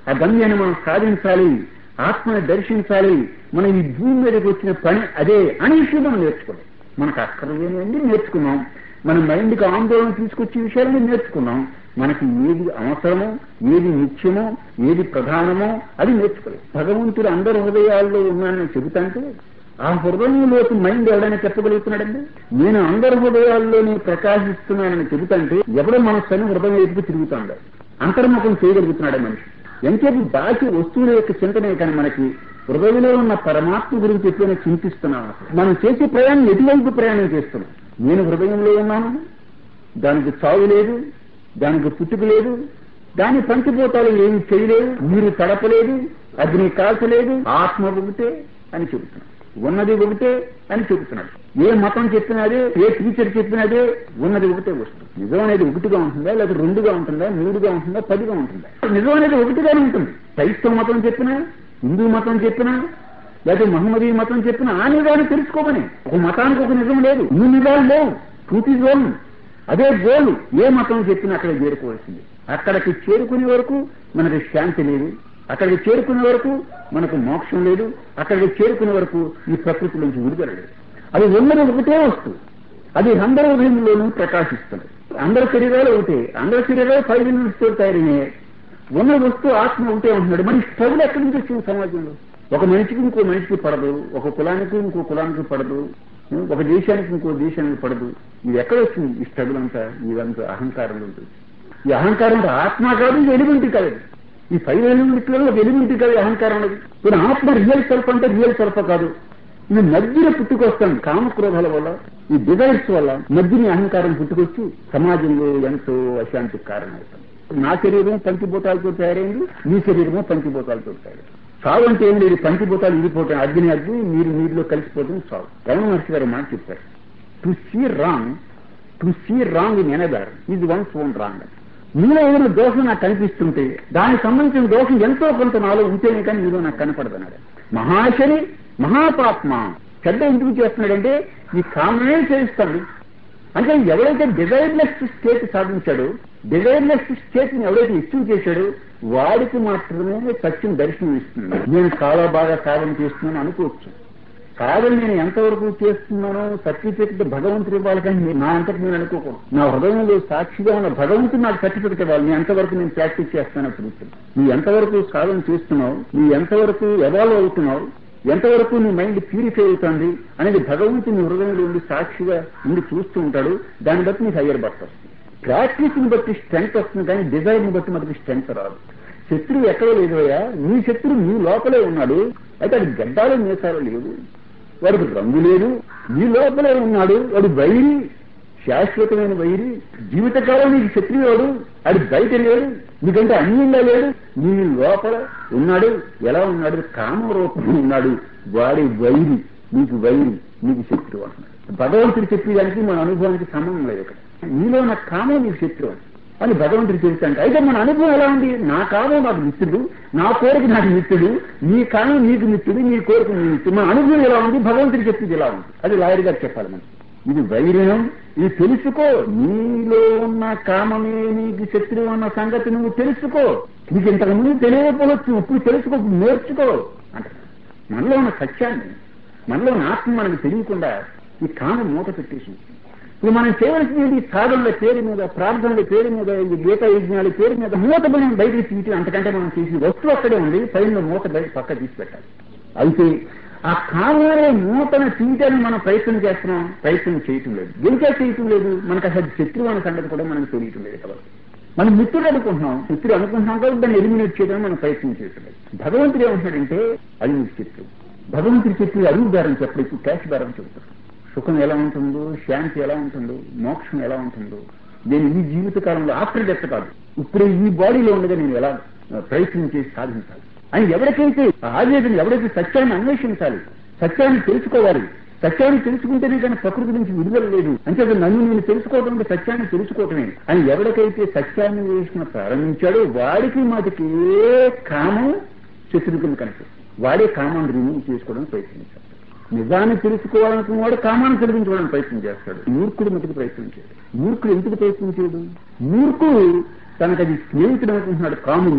ఆ గమ్యాన్ని మనం సాధించాలి ఆత్మని దర్శించాలి మనం ఈ భూమి మీదకి వచ్చిన పని అదే అనే విషయం మనం నేర్చుకోవాలి మనకు అక్కర్లేనివన్నీ నేర్చుకున్నాం మన మైండ్కి ఆందోళన తీసుకొచ్చే విషయాలన్నీ నేర్చుకున్నాం మనకి ఏది అవసరమో ఏది నిత్యమో ఏది ప్రధానమో అది నేర్చుకోలేదు భగవంతుడు అందరి హృదయాల్లో ఉన్నానని చెబుతాంటే ఆ హృదయంలోకి మైండ్ ఎవడైనా చెప్పగలుగుతున్నాడండి నేను అందరి హృదయాల్లోనే ప్రకాశిస్తున్నానని చెబుతాంటే ఎవడో మనస్సుని హృదయం వైపుకు తిరుగుతాడు అంతర్ముఖం చేయగలుగుతున్నాడు మనిషి ఎంతసేపు బాహ్య వస్తువుల యొక్క చింతనే కానీ మనకి హృదయంలో ఉన్న పరమాత్మ గురించి ఎప్పుడైనా చింతిస్తున్నాం అసలు. మనం చేసే ప్రయాణం ఎటువైపు ప్రయాణం చేస్తున్నాం నేను హృదయంలో ఉన్నాను దానికి చావు లేదు దానికి పుట్టుక లేదు దాని పంచిపోతాలు ఏమి చేయలేదు మీరు తడపలేదు అగ్ని కాల్చలేదు ఆత్మ ఒకటే అని చెబుతున్నాడు ఉన్నది ఒకటే అని చెబుతున్నాడు ఏ మతం చెప్పినదే ఏ టీచర్ చెప్పినదే ఉన్నది ఒకటే వస్తుంది నిజం అనేది ఒకటిగా ఉంటుందా లేదా రెండుగా ఉంటుందా మూడుగా ఉంటుందా పదిగా ఉంటుందా నిజం అనేది ఒకటిగానే ఉంటుంది క్రైస్తవ మతం చెప్పినా హిందూ మతం చెప్పినా లేదా మహమ్మదీ మతం చెప్పినా ఆ నిజాన్ని తెలుసుకోమని ఒక మతానికి ఒక నిజం లేదు ఇన్ని నిజాలు లేవు ట్రూత్ ఇస్ వన్ అదే గోలు ఏ మతం చెప్పినా అక్కడ చేరుకోవాల్సింది అక్కడికి చేరుకునే వరకు మనకి శాంతి లేదు అక్కడికి చేరుకునే వరకు మనకు మోక్షం లేదు అక్కడికి చేరుకునే వరకు ఈ ప్రకృతి నుంచి విడుదల లేదు అది ఉన్నది ఒకటే వస్తువు అది అందరి హృదయంలోనూ ప్రకాశిస్తుంది అందరి శరీరాలు ఒకటే అందరి శరీరాలు ఫైవ్ మినిట్స్ తో తయారయ్యాయి ఉన్న వస్తువు ఆత్మ ఒకటే ఉంటున్నాడు మరి స్ట్రగుల్ ఎక్కడి నుంచి వచ్చింది సమాజంలో ఒక మనిషికి ఇంకో మనిషికి పడదు ఒక కులానికి ఇంకో కులానికి పడదు ఒక దేశానికి ఇంకో దేశానికి పడదు ఇది ఎక్కడ వచ్చింది ఈ స్ట్రగుల్ అంతా ఇదంతా అహంకారం ఉంటుంది ఈ అహంకారం అంటే ఆత్మ కాదు ఇది ఎలిమెంట్ కాదు ఈ ఫైవ్ ఎలిమెంట్లలో ఒక ఎలిమెంట్ కాదు ఈ అహంకారం అనేది ఇప్పుడు ఆత్మ రియల్ సెల్ఫ్ అంటే రియల్ సెల్ఫ్ కాదు ఇది మధ్యన పుట్టుకొస్తాం కామక్రోధాల వల్ల ఈ డిజైర్స్ వల్ల మధ్యని అహంకారం పుట్టుకొచ్చి సమాజంలో ఎంతో అశాంతికి కారణమవుతుంది నా శరీరం పంచిభూతాలతో తయారైంది మీ శరీరము పంచిభూతాలతో తయారైంది సావు అంటే ఏం లేదు పంచిభూతాలు విడిపోతాయి అగ్ని అగ్ని నీరు నీరులో కలిసిపోతుంది సావు రమణ మహర్షి గారు మాట చెప్పారు to see wrong to see wrong in another ఇది వన్స్ ఓన్ రాంగ్ మీలో ఏదైనా దోషం నాకు కనిపిస్తుంటే దానికి సంబంధించిన దోషం ఎంతో కొంత నాలో ఉంటేనే కానీ మీలో నాకు కనపడదన్నాడు మహాశని మహాపాత్మ చెడ్డ ఎందుకు చేస్తున్నాడంటే ఈ కామనే చేయిస్తాడు అంటే ఎవరైతే డిజైర్లెస్ స్టేట్ సాధించాడో డిజైర్లెస్ స్టేట్ ని ఎవరైతే ఇష్యూ చేశాడో వాడికి మాత్రమే సత్యం దర్శనం ఇస్తుంది నేను చాలా బాగా సాధన చేస్తున్నాను అనుకోవచ్చు సాధన నేను ఎంతవరకు చేస్తున్నానో సర్టిఫికెట్ భగవంతుడు ఇవ్వాలి కానీ నేను నా అంతకు నేను అనుకోకూడదు నా హృదయంలో సాక్షిగా ఉన్న భగవంతుడు నాకు సర్టిఫికెట్ ఇవ్వాలి నేను ఎంతవరకు నేను ప్రాక్టీస్ చేస్తానో తెలుస్తుంది నువ్వు ఎంతవరకు సాధన చేస్తున్నావు నువ్వు ఎంతవరకు ఎవాల్వ్ అవుతున్నావు ఎంతవరకు నీ మైండ్ ప్యూరిఫై అవుతుంది అనేది భగవంతుని హృదయంలో ఉండి సాక్షిగా ఉండి చూస్తూ ఉంటాడు దాన్ని బట్టి నీకు హయ్యర్ బట్ వస్తుంది ప్రాక్టీస్ ని బట్టి స్ట్రెంగ్త్ వస్తుంది కానీ డిజైర్ ని బట్టి మనకి స్ట్రెంగ్త్ రాదు శత్రువు ఎక్కడో లేదోయా నీ శత్రువు నీ లోపలే ఉన్నాడు అయితే అది గడ్డాలు మీసాలు లేవు వాడికి రంగు లేదు నీ లోపలే ఉన్నాడు వాడు వైరి శాశ్వతమైన వైరి జీవితకాలం నీకు శత్రువాడు అది బయట లేడు నీకంటే అన్యంగా లేడు నీ లోపల ఉన్నాడు ఎలా ఉన్నాడు కామరూపంలో ఉన్నాడు వాడి వైరి నీకు వైరి నీకు శత్రువు అంటున్నాడు భగవంతుడు చెప్పేదానికి మన అనుభవానికి సంబంధం లేదు ఇక్కడ నీలో నా కామం నీకు శత్రువు అని భగవంతుడు చెబుతాడు అయితే మన అనుభవం ఎలా ఉంది నా కామం నాకు మిత్రుడు నా కోరిక నాకు మిత్రుడు నీ కామం నీకు మిత్రుడు నీ కోరిక నీ మిత్రుడు మన అనుభవం ఎలా ఉంది భగవంతుడు చెప్పేది ఎలా ఉంది అది లాయర్ గారు చెప్పాలి మనకి ఇది వైర్యం ఇది తెలుసుకో నీలో ఉన్న కామమే నీకు శత్రువు అన్న సంగతి నువ్వు తెలుసుకో నీకు ఇంతకు ముందు తెలియకపోవచ్చు ఇప్పుడు తెలుసుకో ఇప్పుడు నేర్చుకో అంటే మనలో ఉన్న సత్యాన్ని మనలో ఉన్న ఆత్మ మనకు తెలియకుండా ఈ కామం మూట పెట్టేసింది ఇప్పుడు మనం చేయవలసింది సాధనల పేరు మీద ప్రార్థనల పేరు మీద ఈ గీత యజ్ఞాల పేరు మీద మూత మనం బయటకు తీసి అంతకంటే మనం చేసిన వస్తువు అక్కడే ఉంది పైన మూత బయట పక్క తీసి పెట్టాలి అయితే ఆ కామనే మూతను తీయటానికి మనం ప్రయత్నం చేస్తున్నాం ప్రయత్నం చేయటం లేదు గెలిచా చేయటం లేదు మనకు అసలు శత్రువు అనే సంగతి కూడా మనకు తెలియటం లేదు కదా మనం మిత్రుడు అనుకుంటున్నాం మిత్రుడు అనుకుంటున్నాం కాబట్టి దాన్ని ఎలిమినేట్ చేయడం మనం ప్రయత్నం చేయటం లేదు భగవంతుడు ఏమంటున్నాడంటే అది నీకు శత్రువు భగవంతుడు చెప్పి అడుగు దారం చెప్పడు ఇప్పుడు క్యాష్ దారం చెబుతాడు సుఖం ఎలా ఉంటుందో శాంతి ఎలా ఉంటుందో మోక్షం ఎలా ఉంటుందో నేను ఈ జీవిత కాలంలో ఆఫ్టర్ డెత్ కాదు ఇప్పుడు ఈ బాడీలో ఉండగా నేను ఎలా ప్రయత్నం చేసి సాధించాలి అని ఎవరికైతే ఆవేదన ఎవరైతే సత్యాన్ని అన్వేషించాలి సత్యాన్ని తెలుసుకోవాలి సత్యాన్ని తెలుసుకుంటేనే కానీ ప్రకృతి నుంచి విడుదల లేదు అంటే నన్ను నేను తెలుసుకోవడం అంటే సత్యాన్ని తెలుసుకోవటమే అని ఎవరికైతే సత్యాన్ని వేసిన ప్రారంభించాడో వాడికి మాటికి ఏ కామం శత్రువు కింద కనిపిస్తుంది వాడే కామాన్ని రిమూవ్ చేసుకోవడానికి ప్రయత్నించాడు నిజాన్ని తెలుసుకోవాలనుకున్న వాడు కామాన్ని తొలగించుకోవడానికి ప్రయత్నం చేస్తాడు మూర్ఖుడు మటుకు ప్రయత్నం చేయడు మూర్ఖుడు ఎందుకు ప్రయత్నం చేయడు మూర్ఖుడు తనకు అది స్నేహితుడు అనుకుంటున్నాడు కాముని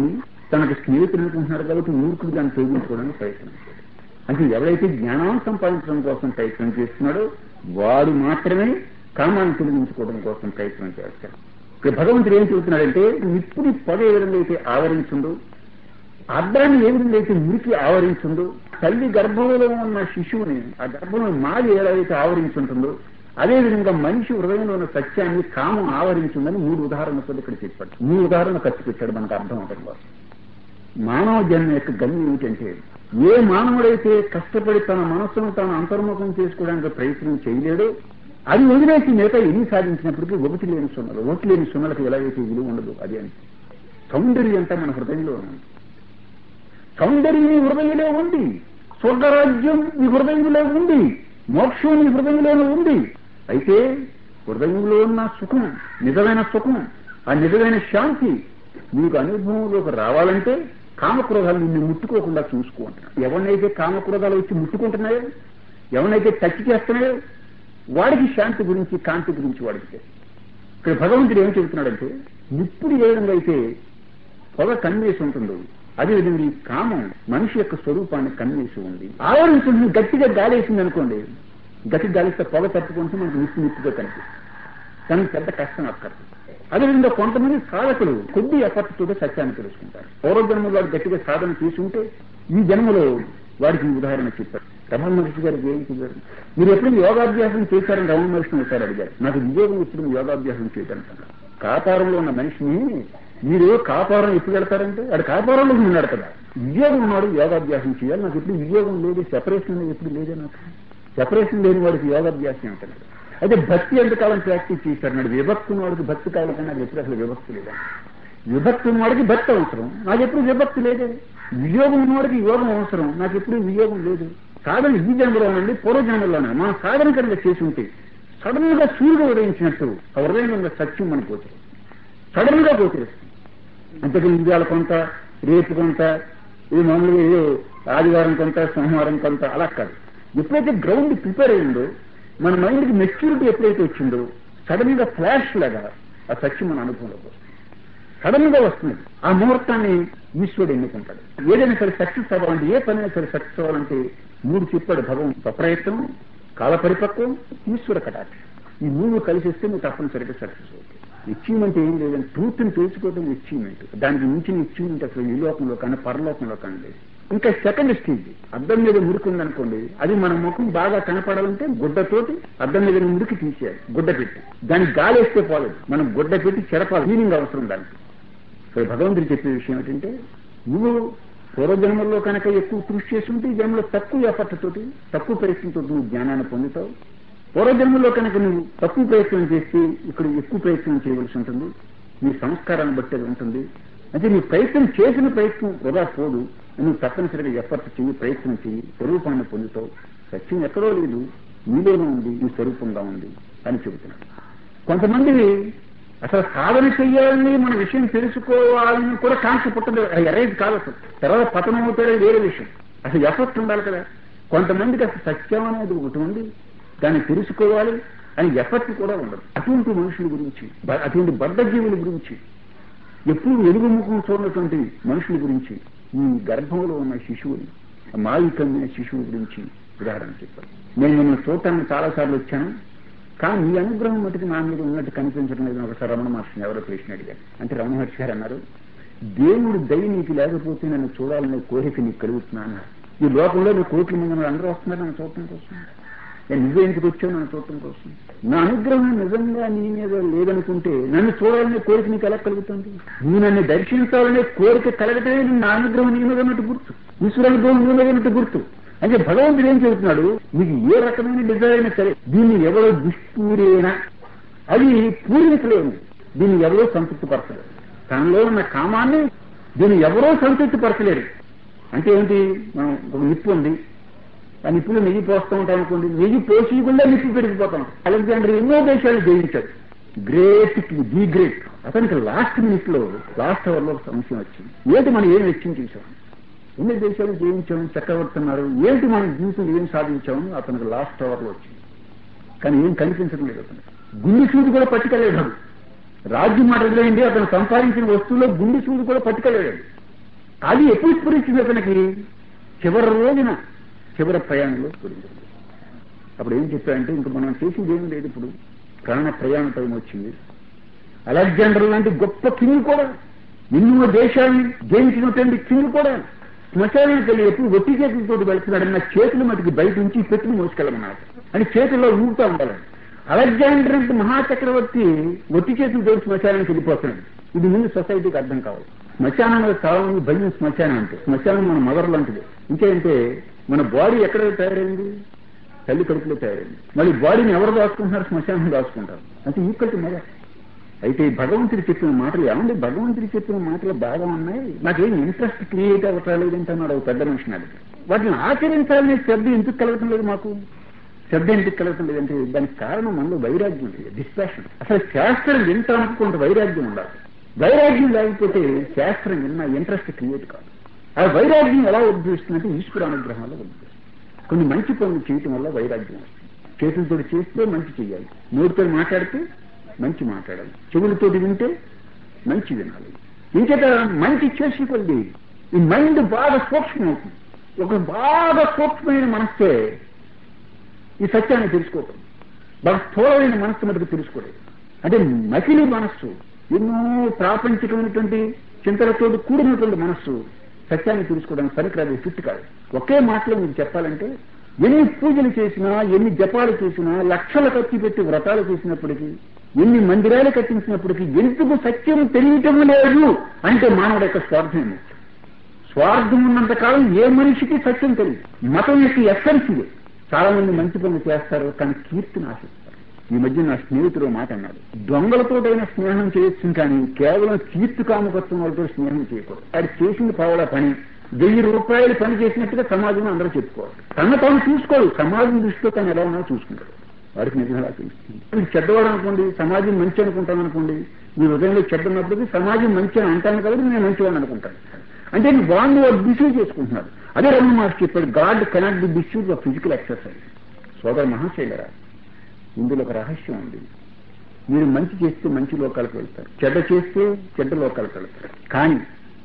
తనకు స్నేహితులు అనుకుంటున్నారు కాబట్టి మూర్ఖుడు దాన్ని తొలగించుకోవడానికి ప్రయత్నం చేయాలి అంటే ఎవరైతే జ్ఞానాన్ని సంపాదించడం కోసం ప్రయత్నం చేస్తున్నాడో వాడు మాత్రమే కామాన్ని తొలగించుకోవడం కోసం ప్రయత్నం చేస్తాడు ఇక్కడ భగవంతుడు ఏం చెబుతున్నాడంటే ఇప్పుడు పొద ఏ విధంగా అయితే ఆవరించిందో అర్థాన్ని ఏ విధంగా అయితే మురికి ఆవరించిందో తల్లి గర్భంలో ఉన్న శిశువుని ఆ గర్భంలో మాది ఎలాగైతే ఆవరించుంటుందో అదేవిధంగా మనిషి హృదయంలో ఉన్న సత్యాన్ని కామం ఆవరించిందని మూడు ఉదాహరణలతో ఇక్కడ చెప్పాడు మూడు ఉదాహరణ ఖర్చు పెట్టాడు మనకు అర్థం అవడం కోసం మానవ జన్మ యొక్క గమ్యం ఏమిటంటే ఏ మానవుడైతే కష్టపడి తన మనస్సును తాను అంతర్ముఖం చేసుకోవడానికి ప్రయత్నం చేయలేడో అది వదిలేసి మిగతా ఎన్ని సాధించినప్పటికీ ఒకటి లేని సున్నలు ఒకటి లేని సున్నలకు ఎలాగైతే విలువ ఉండదు అది అని సౌందర్యం అంతా మన హృదయంలో ఉంది సౌందర్యం నీ హృదయంలో ఉంది స్వర్గరాజ్యం నీ హృదయంలో ఉంది మోక్షం నీ హృదయంలోనే ఉంది అయితే హృదయంలో ఉన్న సుఖం నిజమైన సుఖం ఆ నిజమైన శాంతి నీకు అనుభవంలోకి రావాలంటే కామక్రోధాలు నిన్ను ముట్టుకోకుండా చూసుకుంటున్నాడు ఎవరినైతే కామక్రోధాలు వచ్చి ముట్టుకుంటున్నాయో ఎవరినైతే టచ్ చేస్తున్నాయో వాడికి శాంతి గురించి కాంతి గురించి వాడికి తెలుసు. ఇక్కడ భగవంతుడు ఏం చెబుతున్నాడంటే నిప్పుడు ఏ విధంగా అయితే పొగ కన్వేసి ఉంటుందో అదేవిధంగా ఈ కామం మనిషి యొక్క స్వరూపాన్ని కన్వేసి ఉంది ఆవరించుంటుంది గట్టిగా గాలేసింది అనుకోండి గట్టి గాలిస్తే పొగ తప్పుకుంటే మనకు నిప్పు నిప్పుగా కనిపిస్తుంది కానీ పెద్ద కష్టం అక్కర్లేదు అదేవిధంగా కొంతమంది సాధకులు కొద్ది ఎఫర్ట్ తోటి సత్యాన్ని తెలుసుకుంటారు పూర్వజన్మలో వాడు గట్టిగా సాధన తీసుకుంటే ఈ జన్మలో వాడికి ఈ ఉదాహరణ చెప్పారు రమణ మహర్షి గారికి ఏం చెప్పారు మీరు ఎప్పుడు యోగాభ్యాసం చేశారని రమణ మహర్షిని ఒకసారి అడిగారు నాకు విజయోగం వచ్చిన యోగాభ్యాసం చేయడానికి అన్నారు. కాపారంలో ఉన్న మనిషిని మీరు కాపారం ఎప్పుడు వెళ్తారంటే అది కాపారంలో ఉన్నాడు కదా విజయోగం ఉన్నాడు యోగాభ్యాసం చేయాలి నాకు ఎప్పుడు విజయోగం లేదు సెపరేషన్ అనేది ఎప్పుడు లేదే నాకు సెపరేషన్ లేని వాడికి యోగాభ్యాసం అంటున్నాడు అయితే భక్తి ఎంతకాలం ప్రాక్టీస్ చేశారు నాడు విభక్తి ఉన్న వాడికి భక్తి కాలం కన్నా నాకు ఎప్పుడు అసలు విభక్తి లేదా విభక్తి ఉన్నవాడికి భక్తి అవసరం నాకు ఎప్పుడు విభక్తి లేదే వియోగం ఉన్నవాడికి యోగం అవసరం నాకు ఎప్పుడు వియోగం లేదు సాధన ఈ జన్మలోనండి పూర్వ జన్మలోనే మనం సాధన కనుక చేసి ఉంటే సడన్ గా సూర్యుడు ఉదయించినట్టు ఆ హృదయంలో ఉన్న సత్యం మనకు గోచరిస్తుంది సడన్ గా గోచరిస్తుంది అంతకు ఇవాళ కొంత రేపు కొంత ఇది మామూలుగా ఏదో ఆదివారం కొంత సోమవారం కొంత అలా కాదు ఎప్పుడైతే గ్రౌండ్ ప్రిపేర్ అయిందో మన మైండ్కి మెచ్యూరిటీ ఎప్పుడైతే వచ్చిందో సడన్ గా ఫ్లాష్ లాగా ఆ సత్యం మన అనుభవంలోకి వస్తుంది సడన్ గా వస్తుంది ఆ ముహూర్తాన్ని ఈశ్వరుడు ఎన్నుకుంటాడు ఏదైనా సరే సక్సెస్ అవ్వాలంటే ఏ పనైనా సరే సక్సెస్ అవ్వాలంటే మూడు చెప్పాడు భగవం స్వప్రయత్నం కాల పరిపక్వం ఈశ్వర కటాక్ష ఈ మూడు కలిసి వస్తే నువ్వు తప్పనిసరిగా సక్సెస్ అవుతాయి అచీవ్మెంట్ ఏం లేదని ట్రూత్ ని తెలుసుకోవడం అచీవ్మెంట్ దానికి మించిన అచీవ్మెంట్ అసలు ఈ లోకంలో కానీ పరలోకంలో కానీ లేదు ఇంకా సెకండ్ స్టేజ్ అద్దం మీద మురికి ఉందనుకోండి అది మన ముఖం బాగా కనపడాలంటే గుడ్డతోటి అద్దం మీద మురికి తీసేయాలి గుడ్డ పెట్టి దానికి గాలి వేస్తే పోలేదు మనం గుడ్డ పెట్టి చెరపాలి మీనింగ్ అవసరం దానికి సో భగవంతుడు చెప్పే విషయం ఏంటంటే నువ్వు పూర్వజన్మల్లో కనుక ఎక్కువ కృషి చేస్తుంటే ఈ జన్మలో తక్కువ ఎఫర్ట్ తోటి తక్కువ ప్రయత్నంతో నువ్వు జ్ఞానాన్ని పొందుతావు పూర్వజన్మలో కనుక నువ్వు తక్కువ ప్రయత్నం చేసి ఇక్కడ ఎక్కువ ప్రయత్నం చేయవలసి ఉంటుంది నీ సంస్కారాన్ని బట్టి అది ఉంటుంది అంటే నీ ప్రయత్నం చేసిన ప్రయత్నం వృధా పోదు నువ్వు తప్పనిసరిగా ఎఫర్ట్ చెయ్యి ప్రయత్నం చెయ్యి స్వరూపాన్ని పొందుతావు సత్యం ఎక్కడో లేదు నీలోనే ఉంది నీ స్వరూపంగా ఉంది అని చెబుతున్నాడు కొంతమంది అసలు సాధన చెయ్యాలని మన విషయం తెలుసుకోవాలని కూడా కాంక్ష పుట్టదు ఎరైజ్ కాదు అసలు తర్వాత పతనం అవుతాడే వేరే విషయం అసలు ఎఫర్ట్ ఉండాలి కదా కొంతమందికి అసలు సత్యం అనేది ఒకటి ఉంది దాన్ని తెలుసుకోవాలి అని ఎఫర్ట్ కూడా ఉండదు అటువంటి మనుషుల గురించి బ- అటువంటి బద్ధజీవుల గురించి ఎప్పుడు వెలుగు ముఖం చూడనటువంటి మనుషుల గురించి ఈ గర్భంలో ఉన్న శిశువుని ఆ మావి కమ్మిన శిశువు గురించి ఉదాహరణ చెప్పాను నేను మిమ్మల్ని చూడటానికి చాలా సార్లు వచ్చాను కానీ మీ అనుగ్రహం మటుకు నా మీద ఉన్నట్టు కనిపించడం లేదు ఒకసారి రమణ మహర్షిని ఎవరో ప్రశ్న అడిగారు అంటే రమణ మహర్షి గారు అన్నారు దేవుడు దయ నీకు లేకపోతే నన్ను చూడాలనే కోరిక నీకు కలుగుతున్నా అన్నారు ఈ లోకంలో నీ కోట్ల మంది ఉన్నారు, అందరూ వస్తున్నారు నన్ను చూడటం కోసం నేను నువ్వే ఎందుకు వచ్చావు నన్ను చూడటం కోసం నా అనుగ్రహం నిజంగా నీ మీద లేదనుకుంటే నన్ను చూడాలనే కోరిక నీకు ఎలా కలుగుతుంది నువ్వు నన్ను దర్శించాలనే కోరిక కలగటమే నా అనుగ్రహం నీ మీద ఉన్నట్టు గుర్తు ఈశ్వర అనుగ్రహం నీ మీద ఉన్నట్టు గుర్తు అంటే భగవంతుడు ఏం చెబుతున్నాడు నీకు ఏ రకమైన డిజైర్ అయినా సరే దీన్ని ఎవరో దుష్పూరేనా అది పూరించలేము దీన్ని ఎవరో సంతృప్తిపరచలేరు తనలో ఉన్న కామాన్ని దీన్ని ఎవరో సంతృప్తిపరచలేరు అంటే ఏంటి మనం ఒక నిప్పు ఉంది ఆ నిప్పులు నెయ్యి పోస్తూ ఉంటాం అనుకోండి నెయ్యి పోసియకుండా నిప్పు పెరిగిపోతాం అలెగ్జాండర్ ఎన్నో దేశాలు జయించాడు గ్రేట్ ది గ్రేట్ అతనికి లాస్ట్ మినిట్ లో లాస్ట్ అవర్ లో ఒక సమస్య వచ్చింది ఏంటి మనం ఏం వెచ్చింది చేశాం ఎన్ని దేశాలు జయించాము చక్రవర్తి ఉన్నారు ఏంటి మనం జీవితంలో ఏం సాధించాము అతనికి లాస్ట్ అవర్ లో వచ్చింది కానీ ఏం కనిపించడం లేదు అతను గుండె సూది కూడా పట్టుకెళ్ళాడు రాజ్యం మాట వదిలేయండి అతను సంపాదించిన వస్తువులో గుండె సూది కూడా పట్టుకెళ్ళాడు అది ఎప్పుడు స్ఫురించింది అతనికి చివరి రోజున చివరి ప్రయాణంలో స్ఫురించింది అప్పుడు ఏం చెప్పారంటే ఇంక మనం చేసింది ఏం లేదు ఇప్పుడు ప్రాణ ప్రయాణ టైం వచ్చింది అలెగ్జాండర్ లాంటి గొప్ప కింగ్ కూడా ఎన్నో దేశాన్ని జయించినటువంటి కింగ్ కూడా శ్మశానానికి వెళ్ళి ఎప్పుడు ఒట్టి చేతులతో వెళ్తున్నాడు నా చేతులు మటుకు బయట నుంచి పెట్టుకుని మోసుకెళ్ళమన్నాడు అని చేతుల్లో ఊగుతూ ఉండాలి అలెగ్జాండర్ అంటే మహాచక్రవర్తి ఒట్టి చేతులతో శ్మశానానికి వెళ్ళిపోతున్నాడు ఇది ముందు సొసైటీకి అర్థం కావాలి శ్మశానంలో చాలా మంది భయం శ్మశానం అంటే శ్మశానం మన మదర్ లాంటిది ఇంకేంటే మన బాడీ ఎక్కడ తయారైంది తల్లి కడుపులో తయారైంది మళ్ళీ బాడీని ఎవరు దాచుకుంటున్నారు శ్మశానం దాచుకుంటారు అంటే ఈక్వల్ టు మదర్ అయితే ఈ భగవంతుడు చెప్పిన మాటలు ఏమండి భగవంతుడు చెప్పిన మాటలు బాగా ఉన్నాయి నాకేం ఇంట్రెస్ట్ క్రియేట్ అవ్వట్లేదంటే అన్నాడు ఒక పెద్ద మనిషి నాడు వాటిని ఆచరించాలనే శ్రద్ధ ఎందుకు కలగటం లేదు మాకు శ్రద్ధ ఎందుకు కలగటం లేదంటే దానికి కారణం మనలో వైరాగ్యం లేదు డిస్పాషన్ అసలు శాస్త్రం వింటానికి కొంత వైరాగ్యం ఉండాలి వైరాగ్యం లేకపోతే శాస్త్రం విన్న ఇంట్రెస్ట్ క్రియేట్ కాదు ఆ వైరాగ్యం ఎలా ఉద్భవిస్తుందంటే ఈశ్వర అనుగ్రహం వల్ల ఉద్భవిస్తుంది కొన్ని మంచి పనులు చేయటం వల్ల వైరాగ్యం వస్తుంది చేతులతో చేస్తే మంచి చేయాలి నోటితో మాట్లాడితే మంచి మాట్లాడాలి చెవులతో వింటే మంచి వినాలి ఇంకేత మంచి చేసి కొద్ది ఈ మైండ్ బాగా సూక్ష్మం అవుతుంది ఒక బాగా సూక్ష్మమైన మనస్సే ఈ సత్యాన్ని తెలుసుకోవటం బాగా స్థూలమైన మనస్సు మటుకు తెలుసుకోలేదు అంటే మకిలి మనస్సు ఎన్నో ప్రాపంచికమైనటువంటి చింతలతో కూడినటువంటి మనస్సు సత్యాన్ని తెలుసుకోవడానికి పనికిరాదు ఫిట్ కాదు ఒకే మాటలో మీకు చెప్పాలంటే ఎన్ని పూజలు చేసినా ఎన్ని జపాలు చేసినా లక్షలు ఖర్చు పెట్టి వ్రతాలు చేసినప్పటికీ ఎన్ని మందిరాలు కట్టించినప్పటికీ ఎందుకు సత్యం తెలియటం లేదు అంటే మానవుడు యొక్క స్వార్థం ముఖ్యం స్వార్థం ఉన్నంత కాలం ఏ మనిషికి సత్యం తెలియదు మతం యొక్క ఎస్సెన్స్ ఇది చాలా మంది మంచి పనులు చేస్తారు కానీ కీర్తిని ఆశిస్తారు ఈ మధ్య నా స్నేహితుడు మాట అన్నాడు దొంగలతోటైనా స్నేహం చేయొచ్చు కానీ కేవలం కీర్తి కామకత్వం వాళ్ళతో స్నేహం చేయకూడదు అది చేసింది పావల పని వెయ్యి రూపాయలు పని చేసినట్టుగా సమాజంలో అందరూ చెప్పుకోవాలి తన తాను చూసుకోడు సమాజం దృష్టిలో తను ఎలా ఉన్నా చూసుకుంటాడు వాడికి నిజం ఎలా తెలుస్తుంది మీరు చెడ్డవాడు అనుకోండి సమాజం మంచి అనుకుంటాను అనుకోండి మీ హృదయంలో చెడ్డ ఉన్నప్పటికీ సమాజం మంచి అని అంటాను కాబట్టి నేను మంచివాడిని అనుకుంటాను అంటే వాడిని వాడు బిసీవ్ చేసుకుంటున్నాడు అదే రమణ మాస్టర్ చెప్పాడు God cannot be because of physical exercise సోదర మహాశైలరా ఇందులో ఒక రహస్యం ఉంది మీరు మంచి చేస్తే మంచి లోకాలకు వెళ్తారు చెడ్డ చేస్తే చెడ్డ లోకాలకు వెళ్తారు కానీ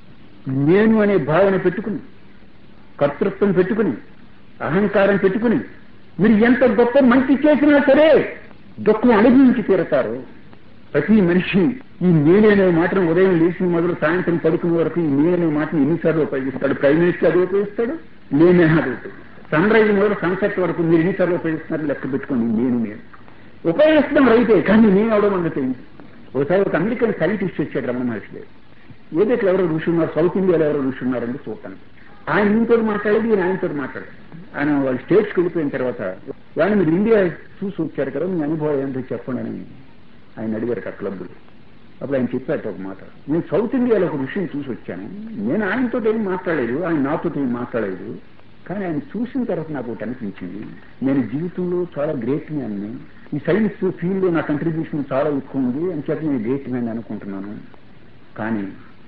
నేను అనే భావన పెట్టుకుని కర్తృత్వం పెట్టుకుని అహంకారం పెట్టుకుని మీరు ఎంత గొప్ప మంచి చేసినా సరే దుఃఖం అనుభవించి తీరతారు ప్రతి మనిషి ఈ నేననే మాటను ఉదయం లేచిన మొదలు సాయంత్రం పడుకునే వరకు ఈ నేననే మాటను ఎన్నిసార్లు ఉపయోగిస్తాడు ప్రైమ్ మినిస్టర్ అది ఉపయోగిస్తాడు నేనే అది ఉపయోగిస్తాడు సన్ రైజ్ మొదలు సన్సెట్ వరకు మీరు ఎన్నిసార్లు ఉపయోగిస్తున్నారు లెక్క పెట్టుకోండి నేను నేను ఉపయోగిస్తాం రైతే కానీ నేను అవడం అన్నది తెలియదు ఒకసారి ఒక అమెరికన్ సైంటిస్ట్ వచ్చాడు రమణ మహర్షి ఏదైతే ఎవరో ఋషి ఉన్నారు సౌత్ ఇండియాలో ఎవరో ఋషి ఉన్నారంటే చూడటానికి ఆయన ఈయనతో మాట్లాడేది ఈయన ఆయనతో మాట్లాడారు ఆయన వాళ్ళు స్టేట్స్కి వెళ్ళిపోయిన తర్వాత వాళ్ళు మీరు ఇండియా చూసి వచ్చారు కదా మీ అనుభవం ఏంటో చెప్పండి అని ఆయన అడిగారు ఆ క్లబ్లో అప్పుడు ఆయన చెప్పారు ఒక మాట నేను సౌత్ ఇండియాలో ఒక విషయం చూసి వచ్చాను నేను ఆయనతో ఏం మాట్లాడలేదు ఆయన నాతో ఏం మాట్లాడలేదు కానీ ఆయన చూసిన తర్వాత నాకు ఒకటి అనిపించింది నేను జీవితంలో చాలా గ్రేట్ మ్యాన్ ఈ సైన్స్ ఫీల్డ్ లో నా కంట్రిబ్యూషన్ చాలా ఎక్కువ ఉంది అని చెప్పి నేను గ్రేట్ మ్యాన్ అనుకుంటున్నాను కానీ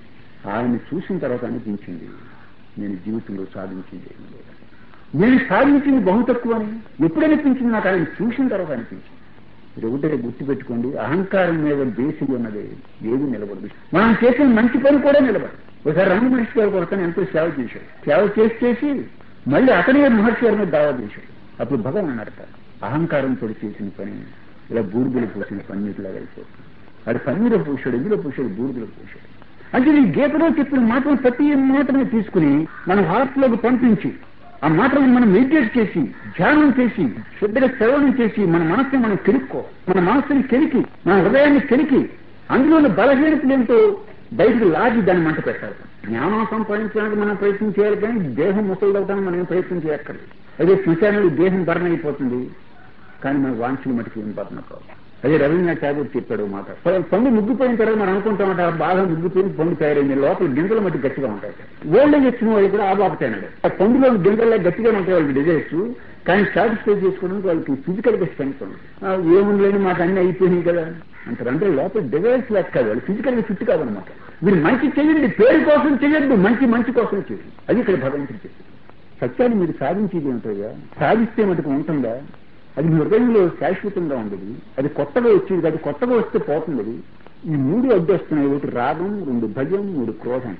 ఆయన చూసిన తర్వాత అనిపించింది నేను జీవితంలో సాధించింది ఏమీ లేదు నేను సాధించింది బహు తక్కువ అని ఎప్పుడు అనిపించింది నాకు ఆయన చూసిన తర్వాత అనిపించింది ఇది ఒకటే గుర్తుపెట్టుకోండి అహంకారం మీద బేసి ఉన్నది ఏది నిలబడదు మనం చేసిన మంచి పని కూడా నిలబడదు ఒకసారి రంగు మహర్షి గారు కొరతను ఎంతో సేవ చేశాడు సేవ చేసి చేసి మళ్ళీ అతనే మహర్షి గారి మీద దావా చేశాడు అప్పుడు భగవాన్ అన్నారట అహంకారంతో చేసిన పని ఇలా బూడిదలు పోసిన పన్నీటిలాగా అయిపోతుంది అది పన్నీలో పూసాడు ఎందులో పూసాడు బూడిదలో పూసాడు అంటే ఈ గీతలో చెప్పిన మాటలు ప్రతి మాటని తీసుకుని మన హార్ట్లోకి పంపించి ఆ మాటలను మనం మెడిటేట్ చేసి ధ్యానం చేసి శ్రద్ధగా శ్రవణం చేసి మన మనస్సుని మనం కెలుక్కో మన మనస్సుని కెలికి మన హృదయాన్ని కెలికి అందులోని బలహీనతలేంటో బయటకు లాగి దాన్ని మంట పెట్టాలి జ్ఞానం సంపాదించడానికి మనం ప్రయత్నం చేయాలి కానీ దేహం ముసలిదవడానికి మనం ఏం ప్రయత్నం చేయక్కర్లేదు అదే శ్మశానంలో దేహం భరణ అయిపోతుంది కానీ మన వాంఛలు మటుకు ఏం భరణ కావు అదే రవీంద్రనాథ్ ఠాగూర్ చెప్పాడు ఓ మాట పండు ముగ్గిపోయిన తర్వాత మనం అనుకుంటామంట బాగా ముగ్గిపోయిన పండు తయారైంది లోపల గింజలు మట్టి గట్టిగా ఉంటాయి ఓల్డ్ ఏజ్ వచ్చిన వాళ్ళు కూడా ఆ బాబతేనాడు ఆ పండులో గింజల్లో గట్టిగా ఉంటాయి వాళ్ళకి డిజైర్స్ కానీ సాటిస్ఫై చేసుకోవడానికి వాళ్ళకి ఫిజికల్ గా స్ట్రెంత్ ఉంది ఆ, ఏముంది లేని మాకు అన్ని అయిపోయినాయి కదా అంటారు అంటే లోపల డిజైర్స్ లేక కాదు వాళ్ళు ఫిజికల్ గా ఫిట్ కాదనమాట మీరు మంచి చేయండి పేరు కోసం చేయొద్దు మంచి మంచి కోసం చేయండి అది ఇక్కడ భగవంతుడు చెప్పింది సత్యాన్ని మీరు సాధించేది ఏమిటయ్యా సాధిస్తే మటుకు ఉంటుందా అది మీ హృదయంలో శాశ్వతంగా ఉండదు అది కొత్తగా వచ్చేది కాదు కొత్తగా వస్తే పోతుంది అది ఈ మూడు అడ్డొస్తున్నాయి ఒకటి రాగం రెండు భయం మూడు క్రోధం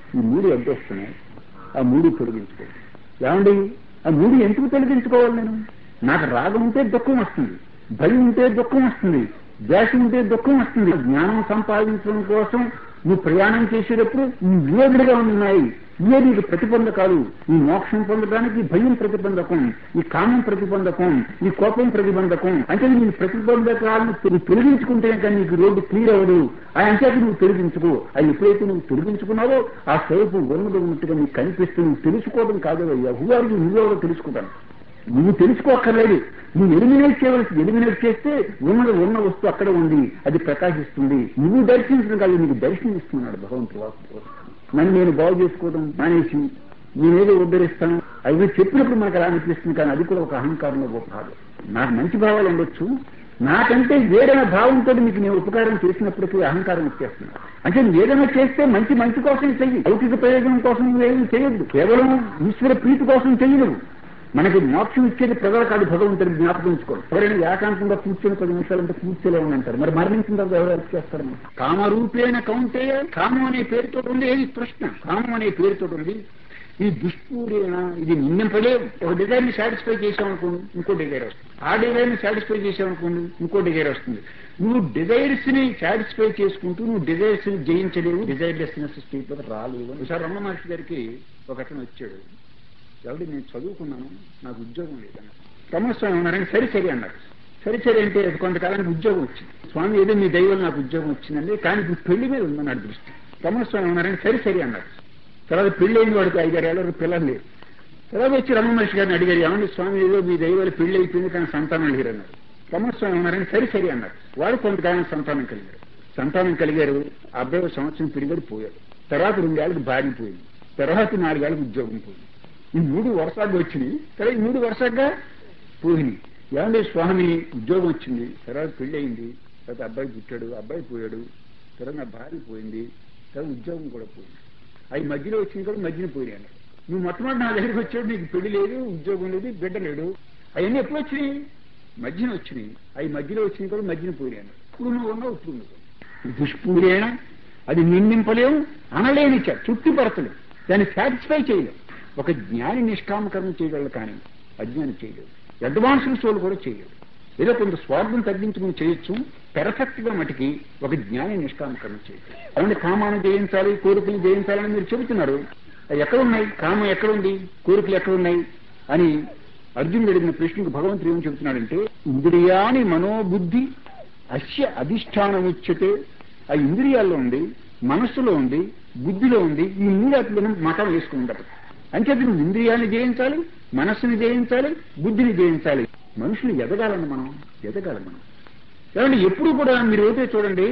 ఈ మూడు అడ్డొస్తున్నాయి ఆ మూడు తొలగించుకోవాలి ఏమండి ఆ మూడు ఎందుకు తొలగించుకోవాలి నేను నాకు రాగం ఉంటే దుఃఖం వస్తుంది భయం ఉంటే దుఃఖం వస్తుంది ద్వేషం ఉంటే దుఃఖం వస్తుంది జ్ఞానం సంపాదించడం కోసం నువ్వు ప్రయాణం చేసేటప్పుడు ఈ వివేకుడుగా ఉన్నాయి ఇవే నీకు ప్రతిబంధకాలు ఈ మోక్షం పొందడానికి భయం ప్రతిబంధకం ఈ కామం ప్రతిబంధకం ఈ కోపం ప్రతిబంధకం అంటే నీ ప్రతిబంధకాలను నువ్వు తొలగించుకుంటేనే కానీ నీకు రోడ్డు క్లియర్ అవ్వదు ఆ అంచేత నువ్వు తొలగించుకో అది ఎప్పుడైతే నువ్వు తొలగించుకున్నావో ఆ స్వరూపం ఉన్నది ఉన్నట్టుగా నీకు కనిపిస్తూ నువ్వు తెలుసుకోవడం కాదు అయ్యా హువారికి నువ్వెవరో తెలుసుకుంటాను నువ్వు తెలుసుకోక్కర్లేదు నువ్వు ఎలిమినేట్ చేయవలసి ఎలిమినేట్ చేస్తే ఉన్నది ఉన్న వస్తువు అక్కడ ఉంది అది ప్రకాశిస్తుంది నువ్వు దర్శించడం కాదు నీకు దర్శనం ఇస్తున్నాడు భగవంతుడు వాసు నన్ను నేను బాగు చేసుకోవడం మానేసి నేనేదో ఉద్ధరిస్తాను అవి చెప్పినప్పుడు మనకు అలా అనిపిస్తుంది కానీ అది కూడా ఒక అహంకారంలో ఒక భాగం నాకు మంచి భావాలు ఉండొచ్చు నాకంటే వేరైన భావంతో మీకు నేను ఉపకారం చేసినప్పటికీ అహంకారం వచ్చేస్తుంది అంటే నువ్వు ఏదైనా చేస్తే మంచి మంచి కోసం చెయ్యి లౌకిక ప్రయోజనం కోసం నువ్వేమీ చేయొద్దు కేవలం ఈశ్వర ప్రీతి కోసం చెయ్యలేవు మనకి మోక్షం ఇచ్చేది ప్రజల కాదు భగవంతుని జ్ఞాపకం ఉంచుకోండి ఎవరైనా ఏకాంతంగా కూర్చొని పది నిమిషాలంటే కూర్చోలే అంటారు మరి మరణించిన తర్వాత ఎవరు హెల్ప్ చేస్తారు మరి? కామరూపేణ కౌంటేయ కామం అనే పేరుతో ఉంది ఏది ప్రశ్న కామం అనే పేరుతో ఉంది ఈ దుష్పూరేణ ఇది నిందింపలేవు ఒక డిజైర్ ని సాటిస్ఫై చేసామనుకోండి ఇంకో డిజైర్ వస్తుంది ఆ డిజైర్ ని సాటిస్ఫై చేసామనుకోండి ఇంకో డిజైర్ వస్తుంది నువ్వు డిజైర్స్ ని సాటిస్ఫై చేసుకుంటూ నువ్వు డిజైర్స్ ని జయించలేవు డిజైర్ లెస్నెస్ స్టేట్ లో రాలేవు ఒకసారి రమణ మహర్షి గారికి ఒక అతను వచ్చాడు ఎవడి నేను చదువుకున్నాను నాకు ఉద్యోగం లేదన్న రమణస్వామి ఉన్నారని సరి సరి అన్నారు సరి సరి అంటే కొంతకాలానికి ఉద్యోగం వచ్చింది స్వామి ఏదో మీ దైవం నాకు ఉద్యోగం వచ్చిందండి కానీ ఇప్పుడు పెళ్లి మీద ఉందన్నాడు దృష్టి రమణస్వామి ఉన్నారని సరి సరి అన్నారు తర్వాత పెళ్లి అయిన వాడికి ఐదారు ఏళ్ళ పిల్లలు లేరు తర్వాత వచ్చి రమణ మహర్షి గారిని అడిగారు ఏమండి స్వామి ఏదో మీ దైవాలు పెళ్లి అయిపోయింది కానీ సంతానం లేరు అన్నారు రమణస్వామి ఉన్నారని సరి సరి అన్నారు వాడు కొంతకాలం సంతానం కలిగారు సంతానం కలిగారు ఆ అబ్బాయి ఒక సంవత్సరం పెరిగాడు పోయాడు తర్వాత రెండేళ్ళకి భార్య పోయింది తర్వాత నాలుగేళ్ళకి ఉద్యోగం పోయింది ఈ మూడు వరుసగా వచ్చినాయి సరే ఈ మూడు వరుసగా పోయినాయి ఏమంటే స్వామి ఉద్యోగం వచ్చింది తర్వాత పెళ్లి అయింది తర్వాత అబ్బాయి పుట్టాడు అబ్బాయి పోయాడు తర్వాత నా భార్య పోయింది తర్వాత ఉద్యోగం కూడా పోయింది అవి మధ్యలో వచ్చింది కూడా మధ్యన పోయాను నువ్వు మొట్టమొదటి నా దగ్గరికి వచ్చాడు నీకు పెళ్లి లేదు ఉద్యోగం లేదు బిడ్డ లేడు అవన్నీ ఎప్పుడు వచ్చినాయి మధ్యన వచ్చినాయి అవి మధ్యలో వచ్చినాయి కూడా మధ్యన పోయాను ఇప్పుడు నువ్వు ఉన్నావు ఇప్పుడు నువ్వు దుష్పూరేణ అది నిందింపలేవు అనలేని చుట్టుపరచలేవు దాన్ని సాటిస్ఫై చేయలేవు ఒక జ్ఞాని నిష్కామకరణ చేయగలరు కానీ అజ్ఞాని చేయలేవు అడ్వాన్స్డ్ సోల్ కూడా చేయలేవు ఏదో కొంత స్వార్థం తగ్గించుకుని చేయొచ్చు పెర్ఫెక్ట్ గా మటుకి ఒక జ్ఞాని నిష్కామకరణ చేయగలరు అలాంటి కామాన్ని జయించాలి కోరికలు జయించాలని మీరు చెబుతున్నారు అవి ఎక్కడున్నాయి కామం ఎక్కడుంది కోరికలు ఎక్కడున్నాయి అని అర్జునుడు అడిగిన ప్రశ్నకు భగవంతుడు ఏం చెబుతున్నాడంటే ఇంద్రియాని మనోబుద్ధి అస్య అధిష్టానం ఉచ్యతే ఆ ఇంద్రియాల్లో ఉంది మనస్సులో ఉంది బుద్ధిలో ఉంది ఈ మూడాట్లను మతం వేసుకుంటారు అంచేది నువ్వు ఇంద్రియాన్ని జయించాలి మనస్సుని జయించాలి బుద్ధిని జయించాలి మనుషులు ఎదగాలని మనం ఎదగాలి మనం ఏమంటే ఎప్పుడు కూడా మీరు అయితే చూడండి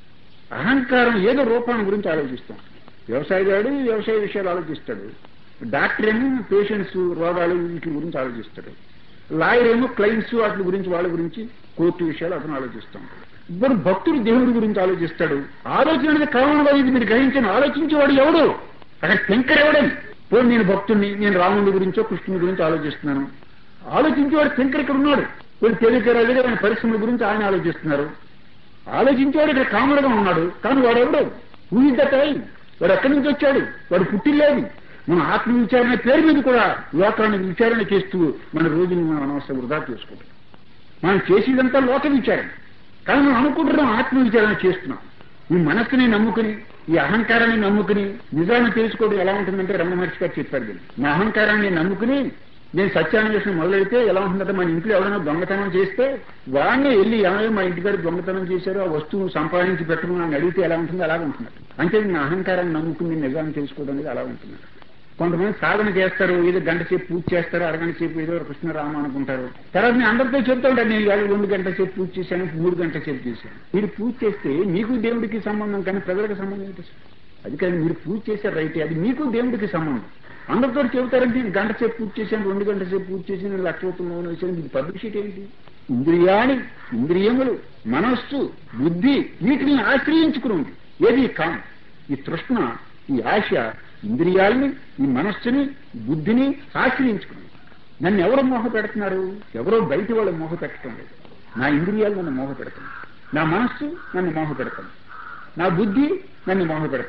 అహంకారం ఏదో రూపాన్ని గురించి ఆలోచిస్తాం వ్యవసాయదారుడు వ్యవసాయ విషయాలు ఆలోచిస్తాడు డాక్టర్ ఏమో పేషెంట్స్ రోగాలు వీటి గురించి ఆలోచిస్తాడు లాయర్ ఏమో క్లయింట్స్ వాటి గురించి వాళ్ళ గురించి కోర్టు విషయాలు అతను ఆలోచిస్తాం ఇప్పుడు భక్తుడు దేవుడి గురించి ఆలోచిస్తాడు ఆలోచన అనేది కారణంగా ఇది మీరు గ్రహించిన ఆలోచించేవాడు ఎవడు అక్కడ శంకర్ ఎవడని పోనీ నేను భక్తుడిని నేను రాముడి గురించో కృష్ణుడి గురించి ఆలోచిస్తున్నాను ఆలోచించేవాడు శంకర్ ఇక్కడ ఉన్నాడు వీళ్ళు తెలియకరాలు ఆయన పరిశ్రమల గురించి ఆయన ఆలోచిస్తున్నారు ఆలోచించేవాడు ఇక్కడ కామలుగా ఉన్నాడు కానీ వాడు ఎవడు ఊహిద్దతాయి వాడు ఎక్కడి నుంచి వచ్చాడు వాడు పుట్టిల్లేదు మన ఆత్మ విచారణ పేరు మీద కూడా లోకాన్ని విచారణ చేస్తూ మన రోజుని మనం అనవసరం వృధా చేసుకుంటాం మనం చేసేదంతా లోక విచారణ కానీ మనం అనుకుంటున్నాం ఆత్మ విచారణ చేస్తున్నాం ఈ మనస్సుని నమ్ముకుని ఈ అహంకారాన్ని నమ్ముకుని నిజాన్ని తెలుసుకోవడం ఎలా ఉంటుందంటే రమణ మహర్షి గారు చెప్పారు దీన్ని. నా అహంకారాన్ని నమ్ముకుని నేను సత్యాన్వేషణ మొదలైతే ఎలా ఉంటుందంటే మన ఇంట్లో ఎవరైనా దొంగతనం చేస్తే వాడిని వెళ్ళి ఏమైనా మా ఇంటి గారు దొంగతనం చేశారో ఆ వస్తువు సంపాదించి పెట్టడం అని అడిగితే ఎలా ఉంటుంది అలాగే ఉంటుంది అంటే నా అహంకారాన్ని నమ్ముకుని నిజాన్ని తెలుసుకోవడం అనేది అలా ఉంటుంది కొంతమంది సాధన చేస్తారు ఏదో గంట సేపు పూజ చేస్తారు అరగంట సేపు ఏదో కృష్ణరామ అనుకుంటారు తర్వాత నేను అందరితో చెప్తా ఉంటాను నేను ఇవాళ రెండు గంటల సేపు పూజ చేశాను మూడు గంటల సేపు చేశాను మీరు పూజ చేస్తే మీకు దేవుడికి సంబంధం కానీ ప్రజలకు సంబంధం ఏంటి అసలు? అది కానీ మీరు పూజ చేశారు రైతే అది మీకు దేవుడికి సంబంధం అందరితో చెబుతారంటే నేను గంట సేపు పూజ చేశాను రెండు గంటల సేపు పూజ చేసి నేను లక్ష మౌనం వేసాను ఇది పబ్లిసిటీ ఏంటి ఇంద్రియాని ఇంద్రియములు మనస్సు బుద్ధి వీటిని ఆశ్రయించుకుని ఉంది ఏది కాం ఈ తృష్ణ ఈ ఆశ ఇంద్రియాలని ఈ మనస్సుని బుద్ధిని ఆశ్రయించుకుని నన్ను ఎవరు మోహ పెడుతున్నారు ఎవరో బయట వాళ్ళు మోహ పెట్టడం లేదు నా ఇంద్రియాలు నన్ను మోహ పెడతాను నా మనస్సు నన్ను మోహ పెడతాను నా బుద్ధి నన్ను మోహ పెడతాను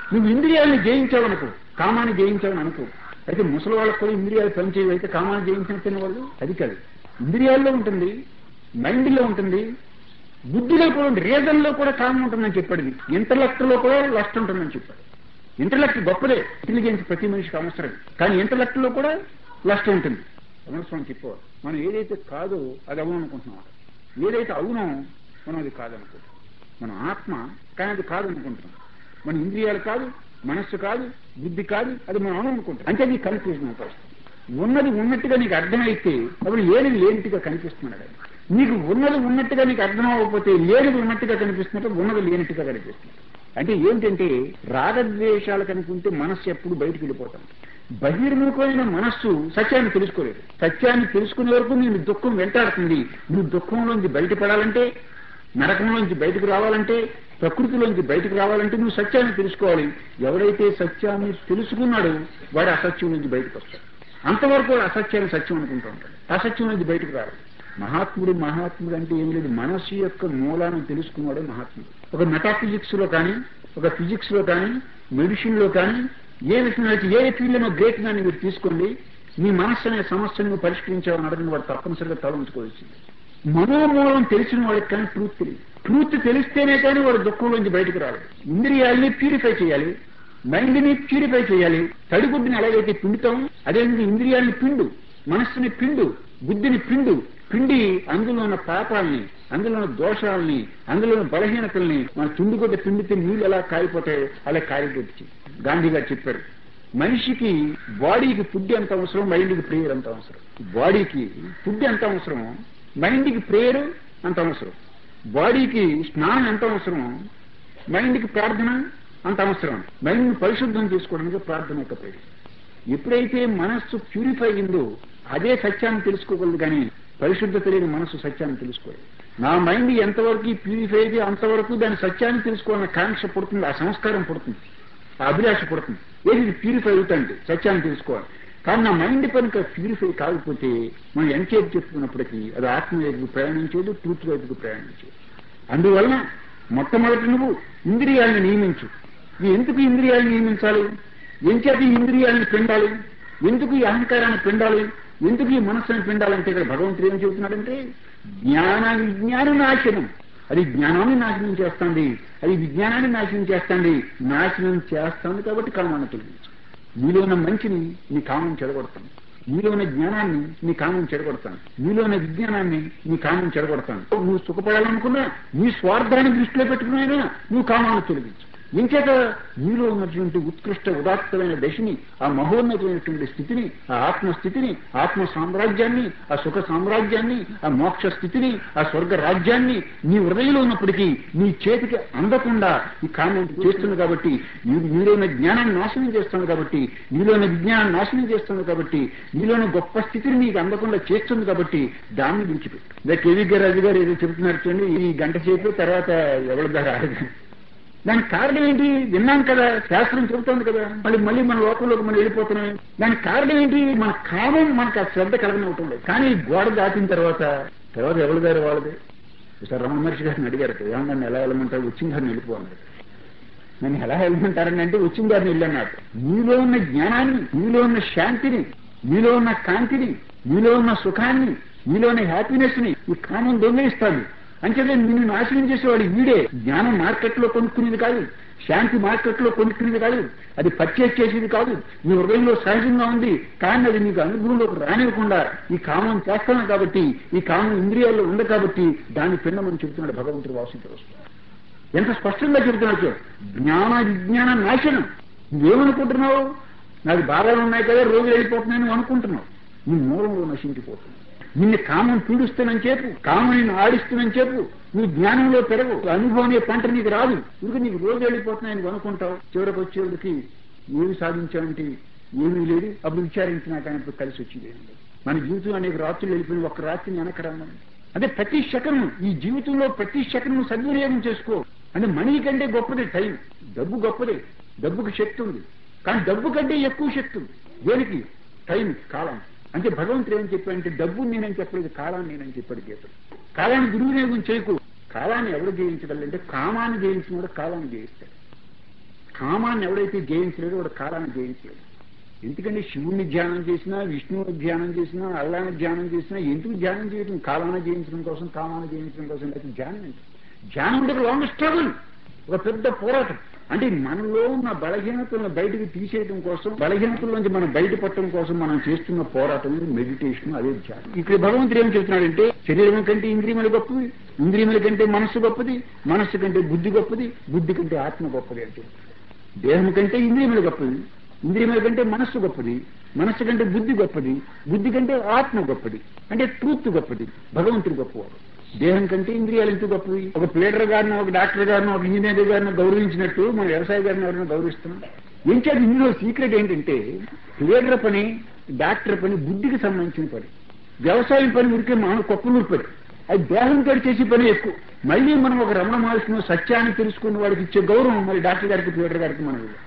నువ్వు ఇంద్రియాలను జయించావనుకో కామాన్ని జయించావని అనుకో అయితే ముసలి వాళ్ళకి కూడా ఇంద్రియాలు పనిచేయవు అయితే కామాన్ని జయించిన వాళ్ళు అది కాదు ఇంద్రియాల్లో ఉంటుంది మైండ్లో ఉంటుంది బుద్ధిలో కూడా ఉంటుంది రీజన్లో కూడా కామం ఉంటుందని చెప్పాడు ఇది ఇంటలెక్ట్ లో కూడా లస్ట్ ఉంటుందని చెప్పాడు ఇంటలెక్ట్ గొప్పదే ఇంటెలిజెన్స్ ప్రతి మనిషికి అవసరం కానీ ఇంటలెక్ట్ లో కూడా లస్ట్ ఉంటుంది అవసరం చెప్పేవాడు మనం ఏదైతే కాదో అది అవును అనుకుంటున్నాం ఏదైతే అవునో మనం అది కాదనుకుంటాం మన ఆత్మ కానీ అది కాదనుకుంటున్నాం మన ఇంద్రియాలు కాదు మనస్సు కాదు బుద్ధి కాదు అది మనం అవును అనుకుంటాం అంటే అది కన్ఫ్యూజన్ అవుతుంది ఉన్నది ఉన్నట్టుగా నీకు అర్థమైతే అప్పుడు లేనిది లేనిట్టుగా కనిపిస్తున్నాడు ఆయన. నీకు ఉన్నది ఉన్నట్టుగా నీకు అర్థం అవ్వకపోతే లేనిది ఉన్నట్టుగా కనిపిస్తున్నట్టు ఉన్నది లేనట్టుగా కనిపిస్తుంది అంటే ఏంటంటే రాగద్వేషాలు కనుకుంటే మనస్సు ఎప్పుడు బయటికి వెళ్ళిపోతాం బహిర్ముఖమైన మనస్సు సత్యాన్ని తెలుసుకోలేదు సత్యాన్ని తెలుసుకునే వరకు నేను దుఃఖం వెంటాడుతుంది నువ్వు దుఃఖంలోంచి బయటపడాలంటే నరకంలోంచి బయటకు రావాలంటే ప్రకృతిలోంచి బయటకు రావాలంటే నువ్వు సత్యాన్ని తెలుసుకోవాలి ఎవరైతే సత్యాన్ని తెలుసుకున్నాడో వాడు అసత్యం నుంచి బయటకు వస్తాడు అంతవరకు వాడు అసత్యాన్ని సత్యం అనుకుంటూ ఉంటాడు అసత్యం నుంచి బయటకు రావాలి మహాత్ముడు మహాత్ముడు అంటే ఏం లేదు మనస్సు యొక్క మూలాన్ని తెలుసుకున్నాడే మహాత్ముడు ఒక మెటాఫిజిక్స్ లో కానీ ఒక ఫిజిక్స్ లో కానీ మెడిసిన్ లో కానీ ఏ విషయంలో అయితే ఏ ఫీల్డ్లో గ్రేట్ మ్యాన్ మీరు తీసుకోండి మీ మనస్సు అనే సమస్యను నువ్వు పరిష్కరించావని అడగని వాడు తప్పనిసరిగా తల ఉంచుకోవాల్సింది మనోమూలం తెలిసిన వాడికి కానీ ట్రూత్ తెలియదు ట్రూత్ తెలిస్తేనే కానీ వాడు దుఃఖంలోంచి బయటకు రాలేదు ఇంద్రియాల్ని ప్యూరిఫై చేయాలి మైండ్ ని ప్యూరిఫై చేయాలి తడిగుడ్డిని ఎలాగైతే పిండుతాం అదేవిధంగా ఇంద్రియాల్ని పిండు మనస్సుని పిండు బుద్ధిని పిండు పిండి అందులో ఉన్న పాపాలని అందులో ఉన్న దోషాలని అందులో ఉన్న బలహీనతల్ని మన తుండిగొడ్డ పిండితే నీళ్ళు ఎలా కారిపోతాయి అలా కారిపోతుంది గాంధీ గారు చెప్పారు మనిషికి బాడీకి ఫుడ్ ఎంత అవసరం మైండ్కి ప్రేయర్ ఎంత అవసరం బాడీకి ఫుడ్ ఎంత అవసరం మైండ్కి ప్రేయర్ అంత అవసరం బాడీకి స్నానం ఎంత అవసరం మైండ్కి ప్రార్థన అంత అవసరం మైండ్ని పరిశుద్ధం చేసుకోవడానికి ప్రార్థన యొక్క ప్రేయర్ ఎప్పుడైతే మనస్సు ప్యూరిఫై అయిందో అదే సత్యాన్ని తెలుసుకోగలదు కానీ పరిశుద్ధత లేని మనస్సు సత్యాన్ని తెలుసుకోలేదు నా మైండ్ ఎంతవరకు ప్యూరిఫై అయితే అంతవరకు దాని సత్యాన్ని తెలుసుకోవాలన్న కాంక్ష పుడుతుంది ఆ సంస్కారం పుడుతుంది ఆ అభిలాష పుడుతుంది ఏది ఇది ప్యూరిఫై అవుతుంది సత్యాన్ని తెలుసుకోవాలి కానీ నా మైండ్ కనుక ప్యూరిఫై కాకపోతే మనం ఎంతసేపు చెప్పుకున్నప్పటికీ అది ఆత్మ వైపుకు ప్రయాణించేది ట్రూత్ వైపుకు ప్రయాణించేది అందువలన మొట్టమొదటి నువ్వు ఇంద్రియాలను నియమించు ఈ ఎందుకు ఇంద్రియాలను నియమించాలి ఎంచేత ఈ ఇంద్రియాలను పిండాలి ఎందుకు ఈ అహంకారాన్ని పిండాలి ఎందుకు ఈ మనస్సుని పిండాలంటే ఇక్కడ భగవంతుడు ఏం చెబుతున్నాడంటే జ్ఞాన విజ్ఞాన నాశనం అది జ్ఞానాన్ని నాశనం చేస్తుంది అది విజ్ఞానాన్ని నాశనం చేస్తుంది నాశనం చేస్తుంది కాబట్టి కామాన్ని తొలగించు నీలో ఉన్న మంచిని నీ కామం చెడగొడతాను నీలో ఉన్న జ్ఞానాన్ని నీ కామం చెడగొడతాను నీలో ఉన్న విజ్ఞానాన్ని నీ కామం చెడగొడతాను నువ్వు సుఖపడాలనుకున్నా నీ స్వార్థాన్ని దృష్టిలో పెట్టుకున్నాయినా నువ్వు కామాన్ని తొలగించు ఇంకేత నీలో ఉన్నటువంటి ఉత్కృష్ట ఉదాత్తమైన దశని ఆ మహోన్నతమైనటువంటి స్థితిని ఆ ఆత్మ స్థితిని ఆత్మ సామ్రాజ్యాన్ని ఆ సుఖ సామ్రాజ్యాన్ని ఆ మోక్ష స్థితిని ఆ స్వర్గ రాజ్యాన్ని నీ హృదయంలో ఉన్నప్పటికీ నీ చేతికి అందకుండా ఈ కామెంట్ చేస్తుంది కాబట్టి నీ- నీలోని జ్ఞానాన్ని నాశనం చేస్తుంది కాబట్టి నీలోని విజ్ఞానాన్ని నాశనం చేస్తుంది కాబట్టి నీలోని గొప్ప స్థితిని నీకు అందకుండా చేస్తుంది కాబట్టి దాన్ని విడిచిపెట్టు ఇదే కేవీ రాజు గారు ఏదో చెబుతున్నారు చూడండి ఈ గంట సేపు తర్వాత ఎవరి ద్వారా దానికి కారణం ఏంటి విన్నాం కదా శాస్త్రం చెబుతోంది కదా మళ్ళీ మళ్ళీ మన లోకంలోకి మనం వెళ్ళిపోతున్నాం దానికి కారణం ఏంటి మన కామం మనకు ఆ శ్రద్ధ కలగనవటం లేదు కానీ ఈ గోడ దాటిన తర్వాత తర్వాత ఎవరి గారు వాళ్ళది ఒకసారి రమణ మహర్షి గారిని అడిగారు ఏమన్నా నన్ను ఎలా వెళ్ళమంటారు వచ్చిన గారిని వెళ్ళిపోవాలి నన్ను ఎలా వెళ్ళమంటారని అంటే వచ్చిన గారిని వెళ్ళన్నారు నీలో ఉన్న జ్ఞానాన్ని నీలో ఉన్న శాంతిని నీలో ఉన్న కాంతిని నీలో ఉన్న సుఖాన్ని నీలో ఉన్న హ్యాపీనెస్ ని ఈ కామం దొంగలిస్తాడు అంచేతే నిన్ను నాశనం చేసేవాడు వీడే జ్ఞానం మార్కెట్ లో కొనుక్కునేది కాదు శాంతి మార్కెట్ లో కొనుక్కునేది కాదు అది పర్చేజ్ చేసేది కాదు నీ హృదయంలో సహజంగా ఉంది కానీ అది నీకు అనుభవంలోకి రానివ్వకుండా ఈ కామం చేస్తాను కాబట్టి ఈ కామం ఇంద్రియాల్లో ఉంది కాబట్టి దాన్ని పిండమని చెబుతున్నాడు భగవంతుడు వాసించవచ్చు ఎంత స్పష్టంగా చెబుతున్నాడు చూడు. జ్ఞాన విజ్ఞాన నాశనం నువ్వేమనుకుంటున్నావు నాకు బాధలు ఉన్నాయి కదా రోజు వెళ్ళిపోతున్నాయి నువ్వు అనుకుంటున్నావు నీ మూలంలో నశించిపోతుంది నిన్ను కామం పీడిస్తున్నని చెప్పు కామం నిన్ను ఆడిస్తున్నని చెప్పు నీ జ్ఞానంలో పెరగు అనుభవం అనే పంట నీకు రాదు ఇదిగో నీకు రోజు వెళ్ళిపోతున్నాయని నువ్వు అనుకుంటావు చివరికి వచ్చేవాడికి ఏమి సాధించావంటే ఏమీ లేదు అప్పుడు విచారించినా కానీ ఇప్పుడు కలిసి వచ్చింది ఏమీ లేదు. మన జీవితం అనేక రాత్రులు వెళ్ళిపోయిన ఒక రాత్రిని వెనకరమ్మని అంటే ప్రతి శకనం ఈ జీవితంలో ప్రతి శకనం సద్వినియోగం చేసుకో అంటే మనీ కంటే గొప్పది టైం డబ్బు గొప్పది డబ్బుకి శక్తి ఉంది కానీ డబ్బు కంటే ఎక్కువ శక్తి ఉంది దేనికి టైం కాలం అంటే భగవంతుడు ఏం చెప్పాడంటే డబ్బు నేనని చెప్పలేదు కాలాన్ని నేనని చెప్పాడు గీతలు కాలాన్ని దుర్వినియోగం చేయకు కాలాన్ని ఎవరు జయించగలంటే కామాన్ని జయించినవాడు కాలాన్ని జయిస్తాడు కామాన్ని ఎవడైతే జయించలేడో వాడు కాలాన్ని జయించలేడు ఎందుకంటే శివుణ్ణి ధ్యానం చేసినా విష్ణువుని ధ్యానం చేసినా అల్లాని ధ్యానం చేసినా ఎందుకు ధ్యానం చేయడం కాలాన్ని జయించడం కోసం కామాన్ని జయించడం కోసం లేకపోతే ధ్యానం ఏంటి ధ్యానం అంటే లాంగ్ స్ట్రగుల్ ఒక పెద్ద పోరాటం అంటే మనలో ఉన్న బలహీనతలను బయటకు తీసేయడం కోసం బలహీనతల నుంచి మనం బయటపడటం కోసం మనం చేస్తున్న పోరాటం మెడిటేషన్ అదే ధ్యానం ఇక్కడ భగవంతుడు ఏం చెప్తున్నాడంటే శరీరం కంటే ఇంద్రియములు గొప్పది ఇంద్రియముల కంటే మనస్సు గొప్పది మనస్సు కంటే బుద్ధి గొప్పది బుద్ధి కంటే ఆత్మ గొప్పది అంటే దేహం కంటే ఇంద్రియములు గొప్పది ఇంద్రియముల కంటే మనస్సు గొప్పది మనస్సు కంటే బుద్ధి గొప్పది బుద్ధి కంటే ఆత్మ గొప్పది అంటే ట్రూత్ గొప్పది భగవంతుడు గొప్పవాడు దేహం కంటే ఇంద్రియాలు ఎంత గొప్పవి ఒక ప్లేడర్ గారిని ఒక డాక్టర్ గారిని ఒక ఇంజనీర్ గారిని గౌరవించినట్టు మన వ్యవసాయ గారిని ఎవరైనా గౌరవిస్తున్నాం ఏం చేయాలి ఇందులో సీక్రెట్ ఏంటంటే ప్లేడర్ పని డాక్టర్ పని బుద్ధికి సంబంధించిన పని వ్యవసాయం పని ఉడికే మానవ కుప్పనూరు పని అది దేహం తోటి చేసే పని ఎక్కువ మళ్ళీ మనం ఒక రమణ మహర్షిని సత్యాన్ని తెలుసుకున్న వాడికి ఇచ్చే గౌరవం మరి డాక్టర్ గారికి ప్లేడర్ గారికి మనం ఇవ్వాలి.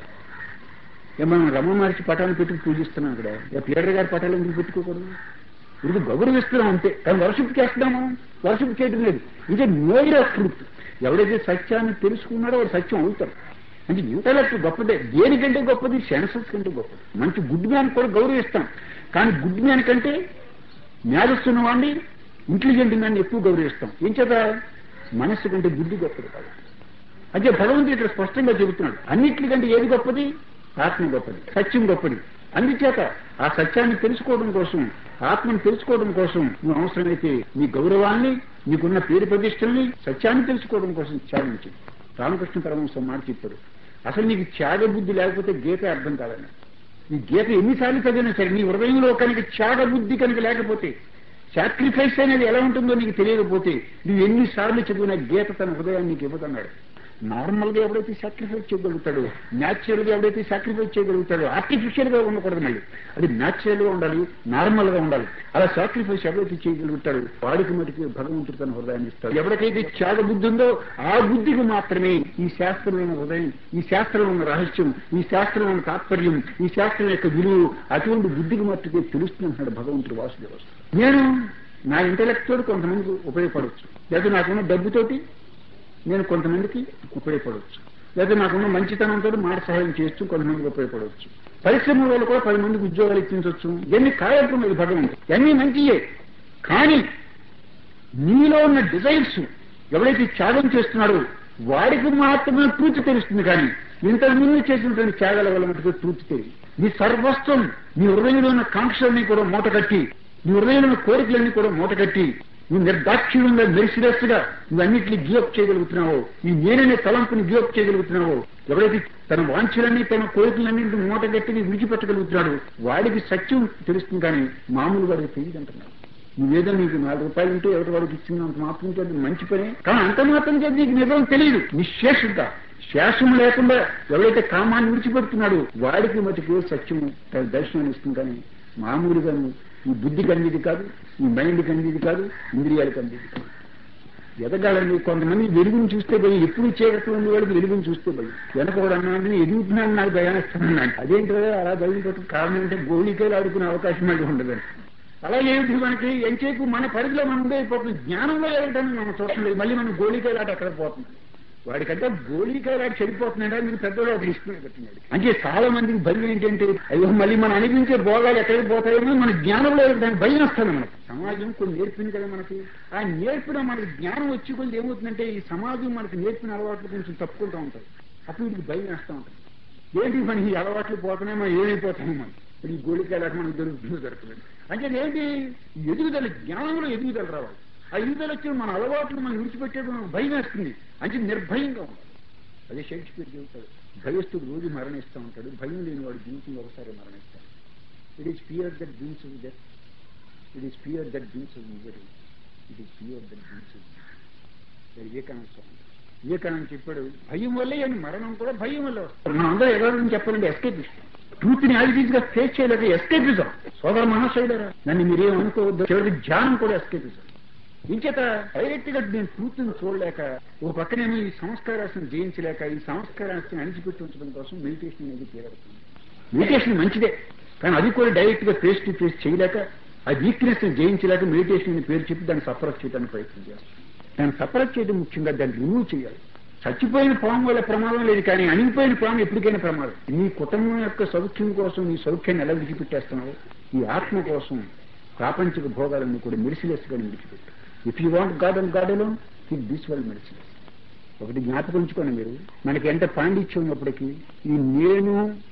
ఏ మనం రమణ మహర్షి పటాన్ని పెట్టుకు పూజిస్తున్నాం ఇక్కడ ఏ ప్లేడర్ గారి పటాలు ఎందుకు పెట్టుకోకూడదు ఇది గౌరవిస్తున్నాం అంతే కానీ వర్షిప్ చేస్తున్నాము వర్షిప్ చేయడం లేదు ఇది నేర్ ఆఫ్ ట్రూత్ ఎవడైతే సత్యాన్ని తెలుసుకున్నాడో వాడు సత్యం అవుతాడు అంటే ఇంటలెక్ట్ గొప్పదే దేనికంటే గొప్పది సెన్సస్ కంటే గొప్పది మంచి గుడ్ మ్యాన్ కూడా గౌరవిస్తాం కానీ గుడ్ మ్యాన్ కంటే మేధస్సున్న వాడిని ఇంటెలిజెంట్ మ్యాన్ ఎక్కువ గౌరవిస్తాం ఏం చేత మనస్సు కంటే బుద్ధి గొప్పది కాదు అదే భగవంతుడు ఇక్కడ స్పష్టంగా చెబుతున్నాడు అన్నిటికంటే ఏది గొప్పది ఆత్మ గొప్పది సత్యం గొప్పది అందుచేత ఆ సత్యాన్ని తెలుసుకోవడం కోసం ఆత్మను తెలుసుకోవడం కోసం నువ్వు అవసరమైతే నీ గౌరవాన్ని నీకున్న పేరు ప్రతిష్టల్ని సత్యాన్ని తెలుసుకోవడం కోసం త్యాగించి రామకృష్ణ పరమహంస మాట చెప్పాడు అసలు నీకు త్యాగ బుద్ధి లేకపోతే గీత అర్థం కాదని నీ గీత ఎన్నిసార్లు చదివినా సరే నీ హృదయంలో కనుక త్యాగ బుద్ధి కనుక లేకపోతే సాక్రిఫైస్ అనేది ఎలా ఉంటుందో నీకు తెలియకపోతే నువ్వు ఎన్నిసార్లు చదివిన గీత తన హృదయాన్ని నీకు ఇవ్వదన్నాడు నార్మల్ గా ఎవడైతే సాక్రిఫైస్ చేయగలుగుతాడు న్యాచురల్ గా ఎవడైతే సాక్రిఫైస్ చేయగలుగుతాడు ఆర్టిఫిషియల్ గా ఉండకూడదు మళ్ళీ అది న్యాచురల్ గా ఉండాలి నార్మల్ గా ఉండాలి అలా సాక్రిఫైస్ ఎవరైతే చేయగలుగుతాడు వాడికి మటుకు భగవంతుడు తన హృదయాన్ని ఇస్తాడు ఎవరికైతే త్యాగ బుద్ధి ఉందో ఆ బుద్ధికి మాత్రమే ఈ శాస్త్రంలో హృదయం ఈ శాస్త్రంలో ఉన్న రహస్యం ఈ శాస్త్రంలో ఉన్న తాత్పర్యం ఈ శాస్త్రం యొక్క విలువ అటువంటి బుద్ధికి మట్టుకే తెలుస్తుంది అంటున్నాడు భగవంతుడు వాసుదేవ నేను నా ఇంటలెక్ట్ తోటి కొంతమందికి ఉపయోగపడవచ్చు లేదా నాకున్న డబ్బుతోటి నేను కొంతమందికి ఉపయోగపడవచ్చు లేదా నాకున్న మంచితనంతో మాట సహాయం చేస్తూ కొంతమందికి ఉపయోగపడవచ్చు పరిశ్రమ వాళ్ళు కూడా పది మందికి ఉద్యోగాలు ఇప్పించవచ్చు ఇవన్నీ కార్యక్రమం ఇది భగవంతుడు ఇవన్నీ మంచియే కానీ నీలో ఉన్న డిజైర్స్ ఎవరైతే త్యాగం చేస్తున్నాడో వాడికి మాత్రమే ట్రూత్ తెలుస్తుంది కానీ ఇంతకు ముందు చేసినటువంటి త్యాగాల వల్ల మటుకు ట్రూత్ తెలియదు నీ సర్వస్వం నీ హృదయంలో ఉన్న కాంక్షలన్నీ కూడా మూటకట్టి నీ హృదయంలో ఉన్న కోరికలన్నీ కూడా మూటకట్టి నువ్వు నిర్దాక్షిణ్యంగా మెరిసిలెస్ గా నువ్వు అన్నింటినీ గివప్ చేయగలుగుతున్నావో ఈ నేననే తలంపుని గివప్ చేయగలుగుతున్నావో ఎవరైతే తన వాంఛలన్నీ తన కోరికలన్నింటినీ మూటగట్టి విడిచిపెట్టగలుగుతున్నాడు వాడికి సత్యం తెలుస్తుంది కానీ మామూలు వాడికి తెలియదు అంటున్నాడు నువ్వేదో నీకు నాలుగు రూపాయలు ఉంటే ఎవరి వాడికి ఇచ్చినంత మాత్రం చేత మంచి పనే కానీ అంత మాత్రం చేత నీకు నిజం తెలియదు నిశ్శేషుగా శేషం లేకుండా ఎవరైతే కామాన్ని విడిచిపెడుతున్నాడో వాడికి మటుకు సత్యం తన దర్శనాన్ని ఇస్తుంది కానీ మామూలుగా నువ్వు ఈ బుద్ధికి అందేది కాదు ఈ మైండ్కి అందేది కాదు ఇంద్రియాలకు అందేది కాదు ఎదగాలని కొంతమంది వెలుగుని చూస్తే భయం ఎప్పుడు చీకట్లో ఉండే వాళ్ళకి వెలుగుని చూస్తే భయం వెనక కూడా అన్నాడు ఎదుగుతున్నాను నాకు భయానిస్తున్నాను అదేంటో అలా భయం కారణం అంటే గోళికాయలు ఆడుకునే అవకాశం మళ్ళీ ఉండదు అలా ఏమిటి మనకి ఎంచేపు మన పరిధిలో మనం ఉండే అయిపోతుంది జ్ఞానంలో ఏమిటని మనం చూడలేదు మళ్ళీ మనం గోళికాయలు ఆట ఎక్కడ పోతుంది వాడికంటే గోళీకాయలు ఆడి చెడిపోతున్నాడా మీరు పెద్దవాడు తీసుకుని పెట్టినాడు అంటే చాలా మందికి భయం ఏంటంటే అయ్యో మళ్ళీ మనం అనిపించే భోగాలు ఎక్కడికి పోతాయేమో మన జ్ఞానంలో దానికి భయం వస్తుంది మనకి సమాజం కొన్ని నేర్పింది కదా మనకి ఆ నేర్పిన మనకి జ్ఞానం వచ్చి కొద్ది ఏమవుతుందంటే ఈ సమాజం మనకి నేర్పిన అలవాట్లు కొంచెం తప్పుకుంటూ ఉంటాయి అప్పుడు వీడికి భయం వేస్తూ ఉంటుంది ఏంటి మన ఈ అలవాట్లు పోతున్నాయి మనం ఏమైపోతాము మనం ఇప్పుడు ఈ గోళికాయలు మనకు దొరుకుతుందో దొరకలేదు అంటే ఏంటి ఎదుగుదల జ్ఞానంలో ఎదుగుదల రావాలి ఆ ఎదుగుదల వచ్చి మన అలవాట్లు మనం విడిచిపెట్టేది మనకు భయం వేస్తుంది అంటే నిర్భయంగా ఉండాలి అదే షేక్స్పియర్ చెబుతాడు భయస్తుడు రోజు మరణిస్తూ ఉంటాడు భయం లేని వాడు జీవితంలో ఒకసారి మరణిస్తాడు it is fear that brings of death it is fear that brings of misery it is fear that brings of Vivekananda Swami Vivekananda చెప్పాడు భయం వల్లే అని మరణం కూడా భయం వల్ల వస్తుంది మనం అందరూ ఎవరైనా చెప్పాలంటే ఎస్కేపిస్ట్ ట్రూత్ ని యాజిటీస్ గా ఫేస్ చేయలేక ఎస్కేపిజం సోదర మహాశైలరా నన్ను మీరేం అనుకోవద్దు చివరికి ధ్యానం కూడా ఎస్కేపిజం ఇంచేత డైరెక్ట్ గా నేను ట్రూత్ ని చూడలేక ఓ పక్కనేమో ఈ సంస్కారాన్ని జయించలేక ఈ సంస్కారాన్ని అణిచిపెట్టి ఉంచడం కోసం మెడిటేషన్ అనేది తీరడుతుంది మెడిటేషన్ మంచిదే కానీ అది కూడా డైరెక్ట్ గా ఫేస్ టు ఫేస్ చేయలేక ఆ వీక్నెస్ ని జయించలేక మెడిటేషన్ అని పేరు చెప్పి దాన్ని సపరేట్ చేయడానికి ప్రయత్నం చేస్తాం దాన్ని సపరేట్ చేయడం ముఖ్యంగా దాన్ని రిమూవ్ చేయాలి చచ్చిపోయిన పాము వల్ల ప్రమాదం లేదు కానీ అణిగిపోయిన పాము ఎప్పటికైనా ప్రమాదం నీ కుటుంబం యొక్క సౌఖ్యం కోసం నీ సౌఖ్యాన్ని ఎలా విడిచిపెట్టేస్తున్నావు ఈ ఆత్మ కోసం ప్రాపంచిక భోగాలను కూడా మెడిసిలెస్ గా విడిచిపెట్టు if you want God and God alone kick this wall మెడిసిలెస్ ఒకటి జ్ఞాపకం ఉంచుకోండి మీరు మనకి ఎంత పాండిత్యం ఉన్నప్పటికీ ఈ నేను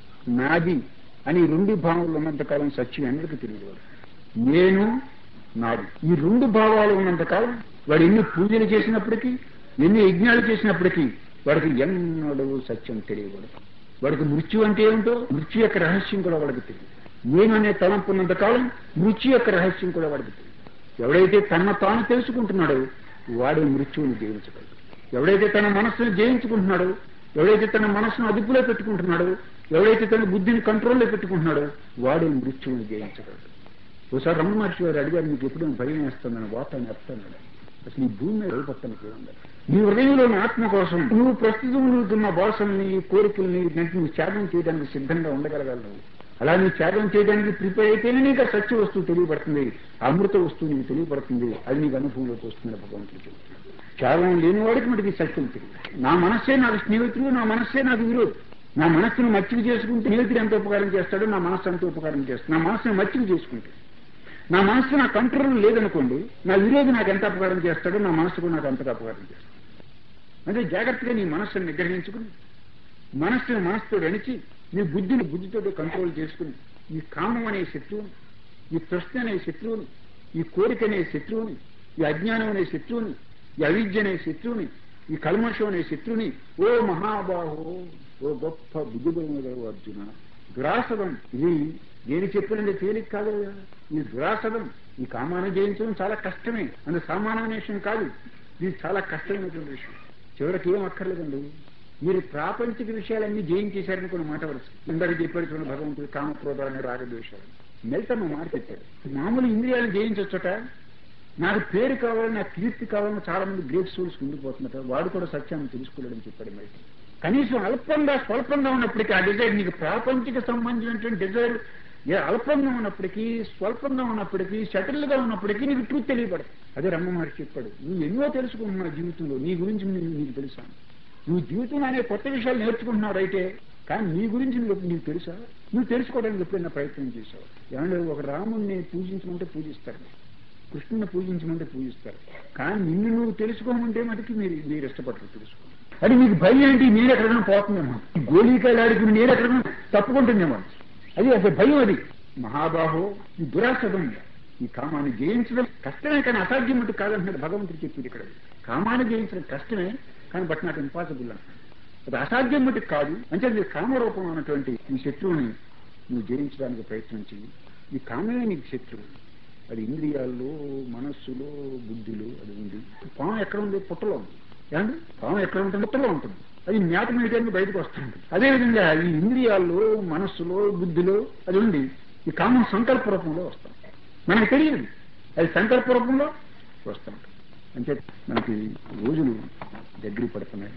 నాది అని ఈ రెండు భావాలు ఉన్నంతకాలం సత్యం అందరికీ తెలియదు వాడు. నేను నాది ఈ రెండు భావాలు ఉన్నంతకాలం వాడు ఎన్ని పూజలు చేసినప్పటికీ ఎన్ని యజ్ఞాలు చేసినప్పటికీ వాడికి ఎన్నడూ సత్యం తెలియకూడదు వాడికి మృత్యు అంటే ఏమిటో మృత్యు యొక్క రహస్యం కూడా వాడికి తెలియదు నేను అనే తలంపు ఉన్నంతకాలం మృత్యు యొక్క రహస్యం కూడా వాడికి తెలియదు ఎవడైతే తన తాను తెలుసుకుంటున్నాడో వాడే మృత్యువుని జయించగలడు ఎవడైతే తన మనస్సును జయించుకుంటున్నాడో ఎవడైతే తన మనస్సును అదుపులో పెట్టుకుంటున్నాడో ఎవడైతే తన బుద్ధిని కంట్రోల్లో పెట్టుకుంటున్నాడో వాడే మృత్యువుని జయించగలడు ఒకసారి రమణ మహర్షి గారు అడిగారు మీకు ఎప్పుడు భయం వేస్తుందని వాతాన్ని అర్థమన్నాడు అసలు ఈ భూమి మీద పట్టడానికి ఏముండదు నీ హృదయంలోని ఆత్మ కోసం నువ్వు ప్రస్తుతం నువ్వుతున్న భాషల్ని కోరికల్ని ఇలాంటి నువ్వు త్యాగం చేయడానికి సిద్ధంగా ఉండగలగాలి నువ్వు అలా నువ్వు త్యాగం చేయడానికి ప్రిపేర్ అయితేనే నీకు ఆ సత్య వస్తువు తెలియబడుతుంది అమృత వస్తువు నీకు తెలియబడుతుంది అది నీకు అనుభవంలోకి వస్తుంది భగవంతుడు చెబుతున్నాడు త్యాగం లేని వాడికి మనకి సత్యం తెలియదు నా మనస్సే నాకు స్నేహితుడు నా మనస్సే నాకు విరోధి నా మనస్సును మచ్చిక చేసుకుంటే స్నేహితుడు ఎంత ఉపకారం చేస్తాడో నా మనస్సు అంత ఉపకారం చేస్తాడు నా మనస్సును మచ్చిక చేసుకుంటే నా మనస్సు నా కంట్రోల్ లేదనుకోండి నా విరోధి నాకు ఎంత అపకారం చేస్తాడో నా మనస్సు కూడా నాకు అంతగా అపకారం చేస్తాడు అంటే జాగ్రత్తగా నీ మనస్సును నిగ్రహించుకుని మనస్సుని మనస్సుతో అణిచి నీ బుద్ధిని బుద్ధితో కంట్రోల్ చేసుకుని ఈ కామం అనే శత్రువుని ఈ ప్రశ్న అనే శత్రువుని ఈ కోరిక అనే శత్రువుని ఈ అజ్ఞానం అనే శత్రువుని ఈ అవిద్య అనే శత్రువుని ఈ కల్మషం అనే శత్రువుని ఓ మహాబాహో ఓ గొప్ప బుద్ధిబలమైన అర్జున దురాసదం ఇది నేను చెప్పినంత తేలిక కాదు కదా. ఈ దురాసదం ఈ కామాన్ని జయించడం చాలా కష్టమే అంత సామాన్యమైన విషయం కాదు ఇది చాలా కష్టమైనటువంటి విషయం చివరికి ఏం అక్కర్లేదండి మీరు ప్రాపంచిక విషయాలన్నీ జయించేశారని కొన్ని మాట వరుస ఇందాక చెప్పాడు చూడండి భగవంతుడు కామక్రోధాలని రాగద్వేషాలు మెల్తమ్మ మాట చెప్పాడు మామూలు ఇంద్రియాలను జయించొచ్చట నాకు పేరు కావాలని నాకు కీర్తి కావాలని చాలా మంది గ్రేట్ సోల్స్ ఉండిపోతున్నట వాడు కూడా సత్యాన్ని తెలుసుకోలేడని చెప్పాడు మరి కనీసం అల్పంగా స్వల్పంగా ఉన్నప్పటికీ ఆ డిజైర్ నీకు ప్రాపంచిక సంబంధించినటువంటి డిజైర్ ఏ అల్పంగా ఉన్నప్పటికీ స్వల్పంగా ఉన్నప్పటికీ సెటిల్ గా ఉన్నప్పటికీ నీకు ట్రూత్ తెలియబడదు అదే రమ్మ మహర్షి చెప్పాడు నువ్వు ఎన్నో తెలుసుకుంటున్నావు జీవితంలో నీ గురించి నీకు నీకు తెలుసా నువ్వు జీవితం అనే కొత్త విషయాలు నేర్చుకుంటున్నావు అయితే కానీ నీ గురించి నీకు నీకు తెలుసా నువ్వు తెలుసుకోవడానికి ఎప్పుడైనా ప్రయత్నం చేశావు ఏమంటే ఒక రాముడిని పూజించమంటే పూజిస్తారు కృష్ణుని పూజించమంటే పూజిస్తారు కానీ నిన్ను నువ్వు తెలుసుకోమంటే మటుకి మీరు మీరు ఇష్టపడరు తెలుసుకో అది మీకు భయం ఏంటి మీరు ఎక్కడికైనా పోతుందేమో ఈ గోళీకాయలు ఆడుకుని నేను ఎక్కడికైనా తప్పుకుంటుందేమో అది అసలు భయం అది మహాబాహో ఈ దురాసదం ఈ కామాన్ని జయించడం కష్టమే కానీ అసాధ్యం మటు కాదంటున్నాడు భగవంతుడు చెప్పింది ఇక్కడ కామాన్ని జయించడం కష్టమే కానీ బట్ నాట్ ఇంపాసిబుల్ అంటున్నాడు అది అసాధ్యం మటుకు కాదు అంటే అది కామరూపం అన్నటువంటి ఈ శత్రువుని నువ్వు జయించడానికి ప్రయత్నం చెయ్యి ఈ కామమే నీకు శత్రువు అది ఇంద్రియాల్లో మనస్సులో బుద్ధిలో అది ఉంది పాము ఎక్కడ ఉంది పుట్టలో ఉంది ఏమండి పాము ఎక్కడ ఉంటుంది పుట్టలో ఉంటుంది అది మేత మీయడానికి బయటకు వస్తుంది అదేవిధంగా ఈ ఇంద్రియాల్లో మనస్సులో బుద్ధిలో అది ఉంది ఈ కామం సంకల్ప రూపంలో వస్తాం మనకు తెలియదు అది సంకల్ప రూపంలో వస్తాం అంటే మనకి రోజులు దగ్గర పడుతున్నాయి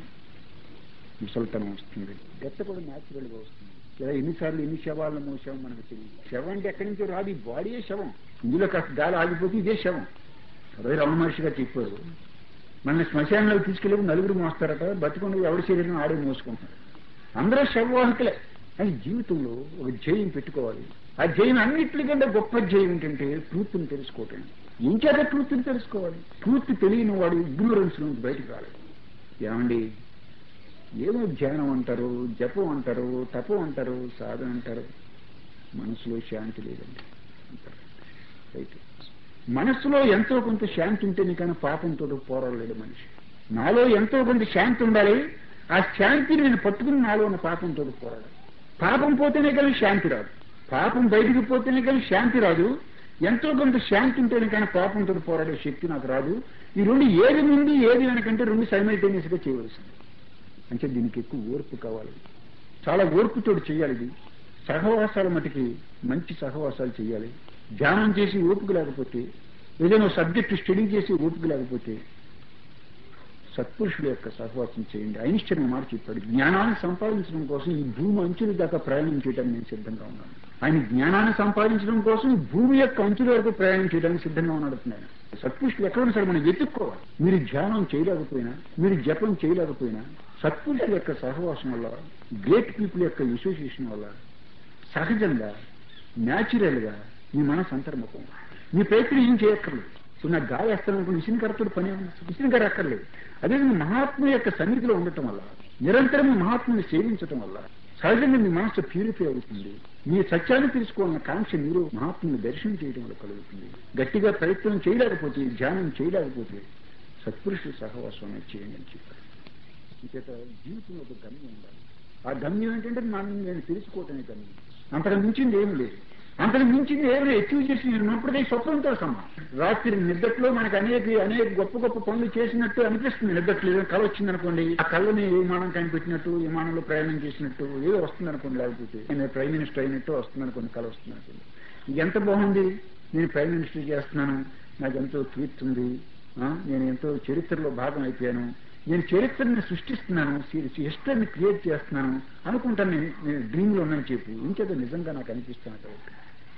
ముసలితనం వస్తుంది గట్ట కూడా న్యాచురల్ గా వస్తుంది ఇలా ఎన్నిసార్లు ఎన్ని శవాలను మోసాం మనకు తెలియదు శవం అంటే ఎక్కడి నుంచో రాదు ఈ బాడీయే శవం ఇందులో కాస్త గాలి ఆగిపోతే ఇదే శవం అదే రమణ మహర్షి గారు చెప్పారు మన శ్మశానంలోకి తీసుకెళ్ళి నలుగురు మోస్తారట బతికుండా ఎవరి శరీరం ఆడే మోసుకుంటారు అందరూ శవవాహకులే అని జీవితంలో ఒక జయం పెట్టుకోవాలి ఆ జయం అన్నిటికంటే గొప్ప జయం ఏంటంటే ట్రూత్ని తెలుసుకోవటం ఇంకేదో ట్రూత్ని తెలుసుకోవాలి ట్రూత్ తెలియని వాడు ఇగ్నోరెన్స్ నుంచి బయటకు రాలేదు ఏమండి ఏదో ధ్యానం అంటారు జపం అంటారు తపం అంటారు సాధన అంటారు మనసులో శాంతి లేదండి అంటారు రైట్ మనస్సులో ఎంతో కొంత శాంతి ఉంటేనే కానీ పాపంతో పోరాడలేడు మనిషి నాలో ఎంతో కొంత శాంతి ఉండాలి ఆ శాంతిని నేను పట్టుకుని నాలో ఉన్న పాపంతో పోరాడాలి పాపం పోతేనే కానీ శాంతి రాదు పాపం బయటికి పోతేనే కానీ శాంతి రాదు ఎంతో కొంత శాంతి ఉంటేనే కానీ పాపంతో పోరాడే శక్తి నాకు రాదు ఈ రెండు ఏది ముందు ఏది వెనకంటే రెండు సైమల్టేనియస్ గా చేయవలసింది అంటే దీనికి ఎక్కువ ఓర్పు కావాలి చాలా ఓర్పుతో చేయాలి ఇది సహవాసాల మటుకి మంచి సహవాసాలు చేయాలి ధ్యానం చేసి ఓపిక లేకపోతే ఏదైనా సబ్జెక్టు స్టడీ చేసి ఓపిక లేకపోతే సత్పురుషుల యొక్క సహవాసం చేయండి ఐనిష్టం మాట చెప్పాడు జ్ఞానాన్ని సంపాదించడం కోసం ఈ భూమి అంచుల దాకా ప్రయాణం చేయడానికి నేను సిద్ధంగా ఉన్నాను ఆయన జ్ఞానాన్ని సంపాదించడం కోసం ఈ భూమి యొక్క అంచుల వరకు ప్రయాణం చేయడానికి సిద్ధంగా ఉన్నాడు ఆయన సత్పురుషులు ఎక్కడ సరే మనం వెతుక్కోవాలి మీరు ధ్యానం చేయలేకపోయినా మీరు జపం చేయలేకపోయినా సత్పురుషుల యొక్క సహవాసం వల్ల గ్రేట్ పీపుల్ యొక్క అసోసియేషన్ వల్ల సహజంగా న్యాచురల్ గా మీ మనసు అంతర్ముఖం మీ ప్రయత్నం ఏం చేయక్కర్లేదు ఇప్పుడు నాకు గాలి వేస్తాను మిషన్ కరెక్ట్ పని మిషన్ కర అక్కర్లేదు అదేవిధంగా మహాత్మ యొక్క సన్నిధిలో ఉండటం వల్ల నిరంతరం మహాత్ముని సేవించటం వల్ల సహజంగా మీ మనసు ప్యూరిఫై అవుతుంది మీ సత్యాన్ని తెలుసుకోవాలన్న కాంక్ష మీరు మహాత్ముని దర్శనం చేయడం వల్ల కలుగుతుంది గట్టిగా ప్రయత్నం చేయలేకపోతే ధ్యానం చేయలేకపోతే సత్పురుషుల సహవాసం అనేది చేయండి అని చెప్పారు ఇంకేత జీవితంలో ఒక గమ్యం ఉండాలి ఆ గమ్యం ఏంటంటే నన్ను నేను తెలుసుకోవటమే గమ్యం అంతకు మించింది ఏం లేదు అంతకు మించింది ఏమైనా అచీవ్ చేసి ఉన్నప్పటికీ స్వప్నంతో సమానం రాత్రి నిద్దట్లో మనకు అనేక అనేక గొప్ప గొప్ప పనులు చేసినట్టు అనిపిస్తుంది నిద్దట్లో ఏదో కళ వచ్చింది అనుకోండి ఆ కళ్ళని విమానం కనిపెట్టినట్టు విమానంలో ప్రయాణం చేసినట్టు ఏదో వస్తుంది అనుకోండి లేకపోతే నేను ప్రైమ్ మినిస్టర్ అయినట్టు వస్తుంది అనుకోండి కళ వస్తుంది అనుకోండి ఇది ఎంత బాగుంది నేను ప్రైమ్ మినిస్టర్ చేస్తున్నాను నాకు ఎంతో కీర్తి ఉంది ఆ, నేను ఎంతో చరిత్రలో భాగం అయిపోయాను నేను చరిత్రని సృష్టిస్తున్నాను హిస్టరీని క్రియేట్ చేస్తున్నాను అనుకుంటాను నేను నేను డ్రీమ్లో ఉన్నాను చెప్పి ఇంకేదో నిజంగా నాకు అనిపిస్తాను కాబట్టి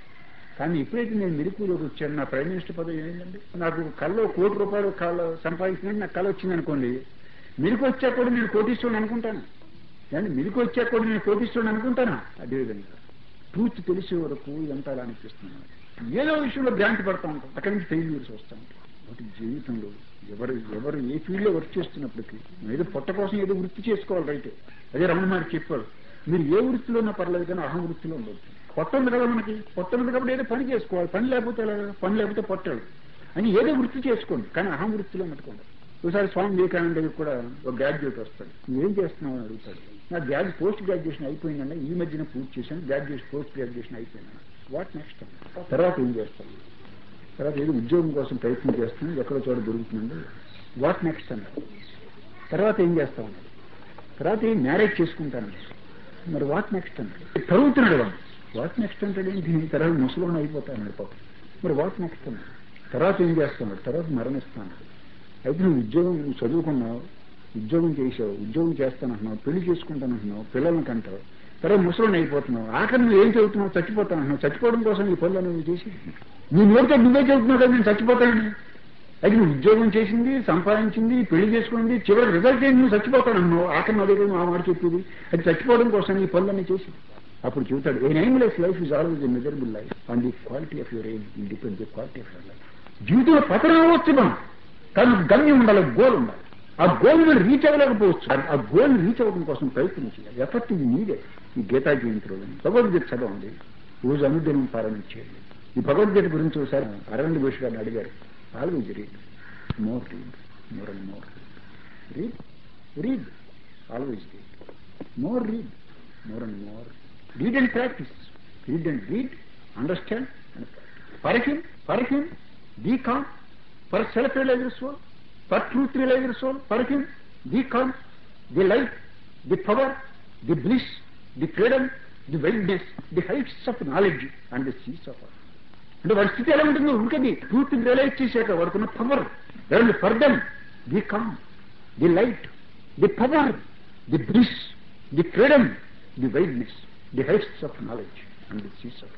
కానీ ఎప్పుడైతే నేను మెరుపులోకి వచ్చాను నా ప్రైమ్ మినిస్టర్ పదవి ఏంటంటే నాకు కల్లో కోటి రూపాయలు కళ్ళ సంపాదించినట్టు నాకు కళ వచ్చింది అనుకోండి మెరుకు వచ్చాక కూడా నేను కోటీశ్వరుని అనుకుంటాను కానీ మెరుకు వచ్చాక కూడా నేను కోటీశ్వరుని అనుకుంటానా అదేవిధంగా ట్రూత్ తెలిసే వరకు ఇదంతా అలా అనిపిస్తుంది నాకు. ఏదో విషయంలో గ్రాంట్ పడతా ఉంటాం అక్కడి నుంచి ఫెయిల్యూర్స్ వస్తూ ఉంటాం ఒకటి జీవితంలో ఎవరు ఎవరు ఏ ఫీల్డ్ లో వర్క్ చేస్తున్నప్పటికీ ఏదో పొట్ట కోసం ఏదో వృత్తి చేసుకోవాలి రైట్ అదే రమణ మారి చెప్పాడు మీరు ఏ వృత్తిలో ఉన్నా పర్లేదు కానీ అహం వృత్తిలో ఉండొచ్చు పొట్ట ఉంది కదా మనకి పొట్ట ఉంది కాబట్టి ఏదో పని చేసుకోవాలి పని లేకపోతే ఎలాగా? పని లేకపోతే పొట్టాడు అని ఏదో వృత్తి చేసుకోండి కానీ అహం వృత్తిలో మట్టుకోండి ఒకసారి స్వామి వివేకానంద దగ్గరికి కూడా ఒక గ్రాడ్యుయేట్ వస్తాడు నువ్వేం చేస్తున్నావు అని అడుగుతాడు నా గ్రాడ్యు పోస్ట్ గ్రాడ్యుయేషన్ అయిపోయిందన్న ఈ మధ్యన పూర్తి చేశాను గ్రాడ్యుయేషన్ పోస్ట్ గ్రాడ్యుయేషన్ అయిపోయిందన్న వాట్ నెక్స్ట్ తర్వాత ఏం చేస్తాను తర్వాత ఏదో ఉద్యోగం కోసం ప్రయత్నం చేస్తున్నాను ఎక్కడో చోట దొరుకుతుందండి వాట్ నెక్స్ట్ అన్నాడు తర్వాత ఏం చేస్తాం అన్నాడు తర్వాత ఏం మ్యారేజ్ చేసుకుంటాను మరి వాట్ నెక్స్ట్ అన్నాడు తరుగుతున్నాడు వాడు వాట్ నెక్స్ట్ అంటాడు ఏంటి తర్వాత ముసలోని అయిపోతాను పాపం మరి వాట్ నెక్స్ట్ అన్నాడు తర్వాత ఏం చేస్తున్నాడు తర్వాత మరణిస్తాను అయితే నువ్వు ఉద్యోగం నువ్వు చదువుకున్నావు ఉద్యోగం చేసావు ఉద్యోగం చేస్తానంటున్నావు పెళ్లి చేసుకుంటానంటున్నావు పిల్లల్ని కంటావు తర్వాత ముసలోని అయిపోతున్నావు ఆఖరి నువ్వు ఏం చదువుతున్నావు చచ్చిపోతానంటున్నావు చచ్చిపోవడం కోసం ఈ పనులు నువ్వు చేసి నీ నోటితో నువ్వే చదువుతున్నావు కదా నేను చచ్చిపోతానని అయితే నువ్వు ఉద్యోగం చేసింది సంపాదించింది పెళ్లి చేసుకుంది చివరికి రిజల్ట్ ఏంటి నువ్వు చచ్చిపోతానన్నావు ఆఖరి నా దగ్గర ఆ మాట చెప్పింది అది చచ్చిపోవడం కోసం ఈ పనులన్నీ చేసి అప్పుడు చెబుతాడు a aimless life is always a miserable life and the quality of your aim in depend the quality of your life జీవితంలో పతనం అవ్వచ్చు మనం కానీ గమ్యం ఉండాలి గోల్ ఉండాలి ఆ గోల్ మీరు రీచ్ అవ్వలేకపోవచ్చు ఆ- ఆ గోల్ రీచ్ అవ్వడం కోసం ప్రయత్నం చేయాలి ఎఫర్ట్ ఇది నీడే ఈ గీతా జయంతిలో భగవద్గీత చదవండి రోజు అనుదినం పారాయణ చేయండి ఈ భగవద్గీత గురించి ఒకసారి అరవింద్ ఘోష్ గారిని అడిగారు always read more read more and more read read always read more read more and more read and practice read and read understand and for him for him be calm for self realiser soul for truth realiser soul for him be calm the life the power the bliss the freedom the wellness the heights of knowledge and the seas of అంటే వాడి స్థితి ఎలా ఉంటుందో ఇంకది truth realise చేశాక వాడుకున్న power రెండు for them the calm the light the power the bliss the freedom the wideness the heights of knowledge and the seas of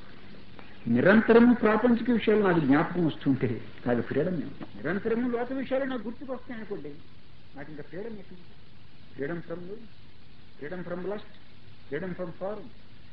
నిరంతరము ప్రాపంచిక విషయాలు నాకు జ్ఞాపకం వస్తుంటే నాకు ఫ్రీడమ్ నిరంతరము లోక విషయాలు నాకు గుర్తుకు వస్తాయి అనుకోండి నాకు ఇంకా ఫ్రీడమ్ ఎక్కడ freedom from freedom from lust freedom from form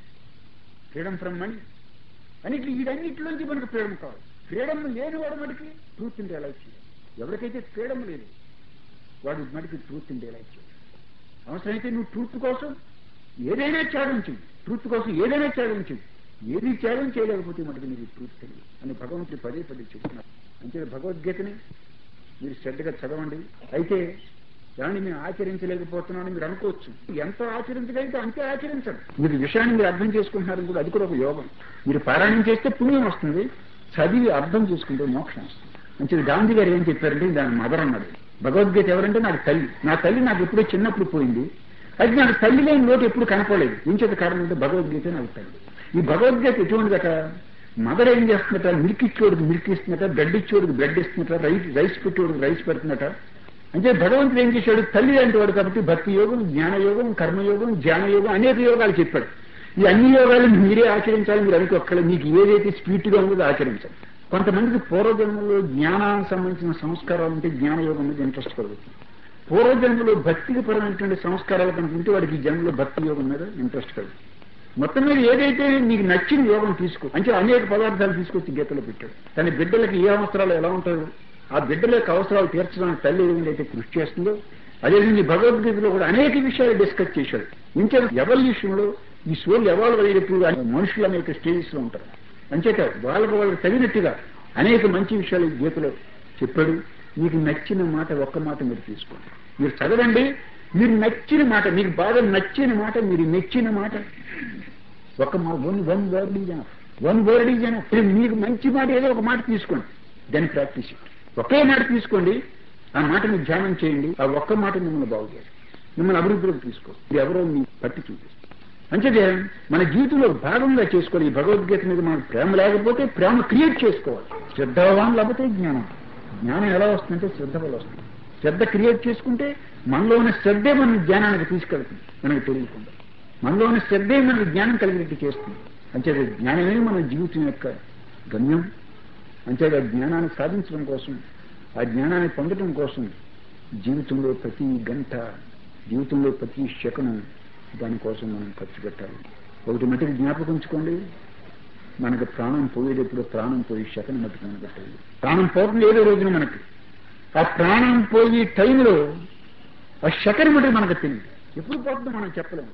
freedom from money అన్నిటి వీటన్నిటిలోంచి మనకు ఫ్రీడమ్ కావాలి ఫ్రీడమ్ లేని వాడు మటుకి ట్రూత్ ఇన్ రియలైజ్ చేయాలి ఎవరికైతే ఫ్రీడమ్ లేదు వాడు మటుకి ట్రూత్ ఇన్ రియలైజ్ చేయాలి అవసరమైతే నువ్వు ట్రూత్ కోసం ఏదైనా త్యాగం చెయ్యి ట్రూత్ కోసం ఏదైనా త్యాగం చెయ్యి ఏది త్యాగం చేయలేకపోతే మటుకు నీకు ట్రూత్ తెలియదు అని భగవంతుడు పదే పదే చెప్తున్నారు అంతే భగవద్గీతని మీరు శ్రద్ధగా చదవండి అయితే దాన్ని మేము ఆచరించలేకపోతున్నామని మీరు అనుకోవచ్చు ఎంత ఆచరించగలిగితే అంతే ఆచరించండి మీరు విషయాన్ని మీరు అర్థం చేసుకుంటున్నారని కూడా అది కూడా ఒక యోగం మీరు పారాయణం చేస్తే పుణ్యం వస్తుంది చదివి అర్థం చేసుకుంటే మోక్షం వస్తుంది మంచిది గాంధీ గారు ఏం చెప్పారంటే దాని మదర్ అన్నాడు భగవద్గీత ఎవరంటే నాకు తల్లి నా తల్లి నాకు ఎప్పుడో చిన్నప్పుడు పోయింది అది నాకు తల్లి లేని లోటు ఎప్పుడు కనపడలేదు ఇంకొక కారణం అంటే భగవద్గీత నాకు తల్లి ఈ భగవద్గీత ఎటువంటిదట మదర్ ఏం చేస్తుందట మిల్క్ ఇచ్చేవాడికి మిల్క్ ఇస్తుందట బ్రెడ్ ఇచ్చేవాడికి బ్రెడ్ ఇస్తుందట రైస్ రైస్ పెట్టేవాడికి రైస్ పెడుతుందట అంటే భగవంతుడు ఏం చేశాడు తల్లి లాంటి వాడు కాబట్టి భక్తి యోగం జ్ఞాన యోగం కర్మయోగం ధ్యాన యోగం అనేక యోగాలు చెప్పాడు ఈ అన్ని యోగాలు మీరే ఆచరించాలి మీరు అనుకోక్కర్లేదు మీకు ఏదైతే స్పీడ్ గా ఉందో ఆచరించాలి కొంతమందికి పూర్వజన్మలో జ్ఞానానికి సంబంధించిన సంస్కారాలు ఉంటే జ్ఞానయోగం మీద ఇంట్రెస్ట్ కలుగుతుంది పూర్వజన్మలో భక్తికి పరమైనటువంటి సంస్కారాలు కనుక ఉంటే వాడికి ఈ జన్మలో భక్తి యోగం మీద ఇంట్రెస్ట్ కలుగుతుంది మొత్తం మీద ఏదైతే నీకు నచ్చిన యోగం తీసుకో అంటే అనేక పదార్థాలు తీసుకొచ్చి గీతలో పెట్టాడు కానీ బిడ్డలకి ఏ అవసరాలు ఎలా ఉంటాయో ఆ బిడ్డల యొక్క అవసరాలు తీర్చడానికి తల్లి ఏదైతే కృషి చేస్తుందో అదేవిధంగా ఈ భగవద్గీతలో కూడా అనేక విషయాలు డిస్కస్ చేశాడు ఇంకా ఎవల్యూషన్ లో ఈ సోల్ ఎవాల్వ్ అయ్యేటప్పుడు అనే మనుషులు అనేక స్టేజెస్ లో ఉంటారు అంచేత వాళ్ళకు వాళ్ళకి తగినట్టుగా అనేక మంచి విషయాలు ఈ గీతలో చెప్పాడు మీకు నచ్చిన మాట ఒక్క మాట మీరు తీసుకోండి మీరు చదవండి మీరు నచ్చిన మాట మీకు బాగా నచ్చిన మాట మీరు మెచ్చిన మాట ఒక one one word is enough one word is enough మీకు మంచి మాట ఏదో ఒక మాట తీసుకోండి దాన్ని ప్రాక్టీస్ ఒకే మాట తీసుకోండి ఆ మాటని ధ్యానం చేయండి ఆ ఒక్క మాట మిమ్మల్ని బాగు చేయండి మిమ్మల్ని అభివృద్ధిలోకి తీసుకో ఇది ఎవరో మీ పట్టి చూపిస్తారు అంచేతే మన జీవితంలో భాగంగా చేసుకోవాలి ఈ భగవద్గీత మీద మనకు ప్రేమ లేకపోతే ప్రేమ క్రియేట్ చేసుకోవాలి శ్రద్ధావాన్ లేకపోతే జ్ఞానం జ్ఞానం ఎలా వస్తుందంటే శ్రద్ధ వల్ల వస్తుంది శ్రద్ధ క్రియేట్ చేసుకుంటే మనలో ఉన్న శ్రద్ధే మన జ్ఞానానికి తీసుకెళ్తుంది మనకు తెలియకుండా మనలో ఉన్న శ్రద్ధే మనకు జ్ఞానం కలిగినట్టు చేస్తుంది అంచేత జ్ఞానమే మన జీవితం యొక్క గమ్యం అంచేత ఆ జ్ఞానాన్ని సాధించడం కోసం ఆ జ్ఞానాన్ని పొందడం కోసం జీవితంలో ప్రతి గంట జీవితంలో ప్రతి శకనం దానికోసం మనం ఖర్చు పెట్టాలి ఒకటి మటుకు జ్ఞాపకం ఉంచుకోండి మనకు ప్రాణం పోయేటప్పుడు ప్రాణం పోయి శకనం మటుకు కనబెట్టాలి ప్రాణం పోతుంది ఏదో రోజున మనకి ఆ ప్రాణం పోయి టైంలో ఆ శకనం మటుకు మనకు తెలియదు ఎప్పుడు పోతుందో మనం చెప్పలేము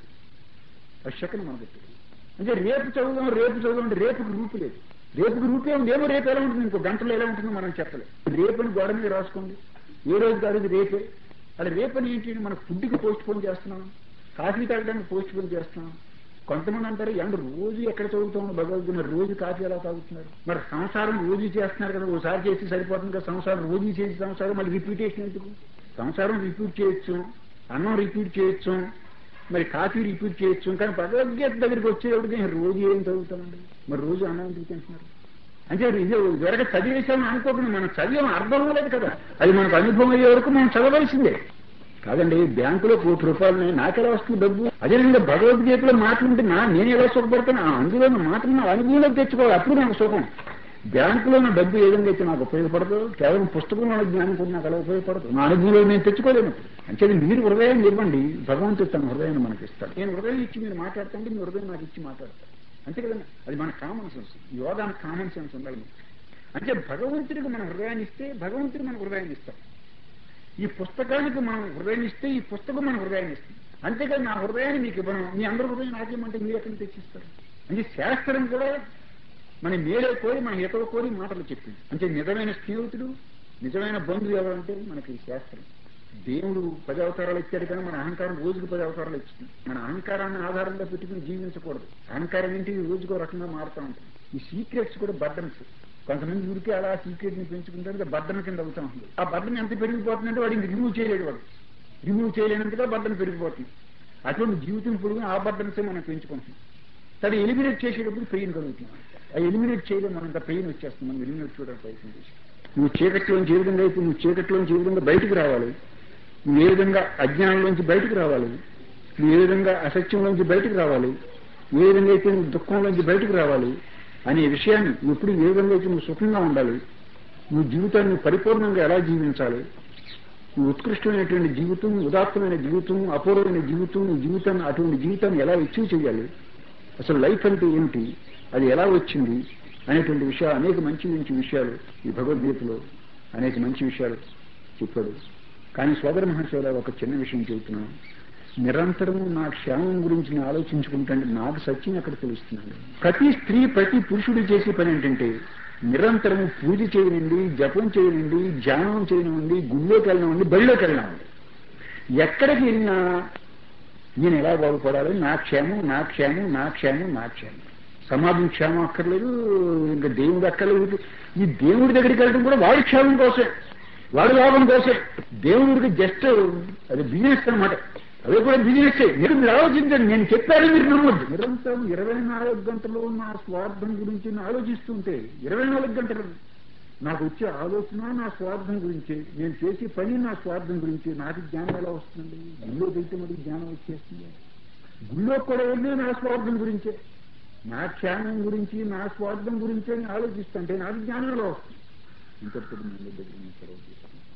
ఆ శకనం మనకు తెలియదు అంటే రేపు చదువుదాం రేపు చదువుదాం అంటే రేపుకి రూపు లేదు రేపుకి రూపే ఉంది ఏమో రేపు ఎలా ఉంటుంది ఇంకో గంటలో ఎలా ఉంటుందో మనం చెప్పలేము రేపని గోడ మీద రాసుకోండి ఏ రోజు కాదు ఇది రేపే అలా రేపని ఏంటి మన ఫుడ్కి పోస్ట్ పోన్ చేస్తున్నాం కాఫీ తాగడానికి పోస్ట్ పోన్ చేస్తున్నాం కొంతమంది అంటారు ఎండ రోజు ఎక్కడ చదువుతాం భగవద్గీత రోజు కాఫీ ఎలా తాగుతున్నారు మరి సంసారం రోజు చేస్తున్నారు కదా ఒకసారి చేసి సరిపోతుంది కదా సంసారం రోజు చేసి సంసారం మళ్ళీ రిపీటేషన్ ఎందుకు సంసారం రిపీట్ చేయొచ్చు అన్నం రిపీట్ చేయొచ్చు మరి కాఫీ రిపీట్ చేయొచ్చు కానీ భగవద్గీత దగ్గరికి వచ్చేటప్పటికి రోజు ఏం చదువుతామండి మరి రోజు అన్నం ఎందుకు తింటున్నారు అంటే ఇది వెరగ చదివేశామని అనుకోకుండా మనం చదివాం అర్థం అవ్వలేదు కదా అది మనకు అనుభవం అయ్యే వరకు మనం చదవలసిందే కాదండి బ్యాంకులో కోటి రూపాయలు నాకెలా వస్తుంది డబ్బు అదేవిధంగా భగవద్గీతలో మాటలుంటే నా నేను ఎలా సుఖపడతాను ఆ అందులో ఉన్న మాటలు నా అనుభవంలోకి తెచ్చుకోవాలి అప్పుడు నాకు సుఖం బ్యాంకులో ఉన్న డబ్బు ఏ విధంగా అయితే నాకు ఉపయోగపడదు కేవలం పుస్తకంలో ఉన్న జ్ఞానం కూడా నాకు అలా ఉపయోగపడదు నా అనుభవంలో నేను తెచ్చుకోలేను అంటే మీరు హృదయం ఇవ్వండి భగవంతుడు తన హృదయాన్ని మనకి ఇస్తాడు నేను హృదయం ఇచ్చి మీరు మాట్లాడుతుంటే మీ హృదయం నాకు ఇచ్చి మాట్లాడతాను అంతే కదండి అది మన కామన్ సెన్స్ యోగానికి కామన్ సెన్స్ ఉండాలి అంటే భగవంతుడికి మన హృదయాన్ని ఇస్తే భగవంతుడు మన హృదయాన్ని ఇస్తాడు ఈ పుస్తకానికి మనం హృదయం ఇస్తే ఈ పుస్తకం మన హృదయాన్ని ఇస్తుంది అంతేకాదు నా హృదయాన్ని మీకు ఇవ్వను మీ అందరి హృదయం నాకేమంటే మీరు ఎక్కడికి తెచ్చిస్తారు అంటే శాస్త్రం కూడా మన మేలే కోరి మన ఇతర కోరి మాటలు చెప్పింది అంటే నిజమైన స్నేహితుడు నిజమైన బంధువు ఎవరంటే మనకి ఈ శాస్త్రం దేవుడు పది అవతారాలు ఇచ్చాడు కానీ మన అహంకారం రోజుకు పది అవతారాలు ఇస్తుంది మన అహంకారాన్ని ఆధారంగా పెట్టుకుని జీవించకూడదు అహంకారం ఏంటి రోజుకో రకంగా మారుతూ ఉంటుంది ఈ సీక్రెట్స్ కూడా బర్డన్స్ కొంతమంది ఊరికే అలా సీక్రెట్ ని పెంచుకుంటారు బర్డన్ కింద అవుతా ఉంటుంది ఆ బర్డన్ ఎంత పెరిగిపోతుందంటే వాడు ఇంక రిమూవ్ చేయలేడు వాడు రిమూవ్ చేయలేనంతగా బర్డన్ పెరిగిపోతుంది అటువంటి జీవితం పొడుగు ఆ బర్డన్సే మనం పెంచుకుంటున్నాం సరే ఎలిమినేట్ చేసేటప్పుడు పెయిన్ కలుగుతుంది ఆ ఎలిమినేట్ చేయడం మనంత పెయిన్ వచ్చేస్తుంది మనం ఎలిమినేట్ చూడడానికి ప్రయత్నం చేసి నువ్వు చీకట్లోంచి ఏ విధంగా అయితే నువ్వు చీకట్లోంచి ఏ విధంగా బయటకు రావాలి నువ్వు ఏ విధంగా అజ్ఞానంలోంచి బయటకు రావాలి నువ్వు ఏ విధంగా అసత్యంలోంచి బయటకు రావాలి ఏ విధంగా అయితే నువ్వు దుఃఖంలోంచి బయటకు రావాలి అనే విషయాన్ని ఎప్పుడు ఏ విధంగా అయితే నువ్వు సుఖంగా ఉండాలి నువ్వు జీవితాన్ని పరిపూర్ణంగా ఎలా జీవించాలి నువ్వు ఉత్కృష్టమైనటువంటి జీవితం ఉదాత్తమైన జీవితం అపూర్వమైన జీవితం నీ జీవితాన్ని అటువంటి జీవితాన్ని ఎలా అచీవ్ చేయాలి అసలు లైఫ్ అంటే ఏమిటి అది ఎలా వచ్చింది అనేటువంటి విషయాలు అనేక మంచి మంచి విషయాలు ఈ భగవద్గీతలో అనేక మంచి విషయాలు చెప్పాడు కానీ సోదర మహర్షిలో ఒక చిన్న విషయం చెబుతున్నాను నిరంతరం నా క్షేమం గురించి నేను ఆలోచించుకుంటే నాకు సత్యం ఎక్కడ తెలుస్తున్నాను ప్రతి స్త్రీ ప్రతి పురుషుడు చేసే పని ఏంటంటే నిరంతరం పూజ చేయనండి జపం చేయనండి ధ్యానం చేయనివ్వండి గుళ్ళోకి వెళ్ళనివ్వండి బడిలోకి వెళ్ళనివ్వండి ఎక్కడికి వెళ్ళినా నేను ఎలా బాగుపడాలి నా క్షేమం నా క్షేమం నా క్షేమం నా క్షేమం సమాజం క్షేమం అక్కర్లేదు ఇంకా దేవుడు అక్కర్లేదు ఈ దేవుడి దగ్గరికి వెళ్ళడం కూడా వాడి క్షేమం కోసమే వాడి లాభం కోసమే దేవుడికి జస్ట్ అది బిజినెస్ అనమాట అదే కూడా బిజినెస్ మీరు మీరు ఆలోచించండి నేను చెప్పాను మీరు నమ్మొద్దు నిరంతరం ఇరవై నాలుగు గంటలు నా స్వార్థం గురించి నేను ఆలోచిస్తుంటే ఇరవై నాలుగు గంటలు నాకు వచ్చే ఆలోచన నా స్వార్థం గురించి నేను చేసే పని నా స్వార్థం గురించి నాకు జ్ఞానం ఎలా వస్తుంది గుళ్ళోకి వెళ్తే మరి జ్ఞానం వచ్చేస్తుంది గుళ్ళో కూడా వెళ్ళి నా స్వార్థం గురించే నా క్షేమం గురించి నా స్వార్థం గురించి అని ఆలోచిస్తుంటే నాకు జ్ఞానంలో వస్తుంది ఇంకొకటి మీ దగ్గర నుంచి సెలవు తీసుకుంటాను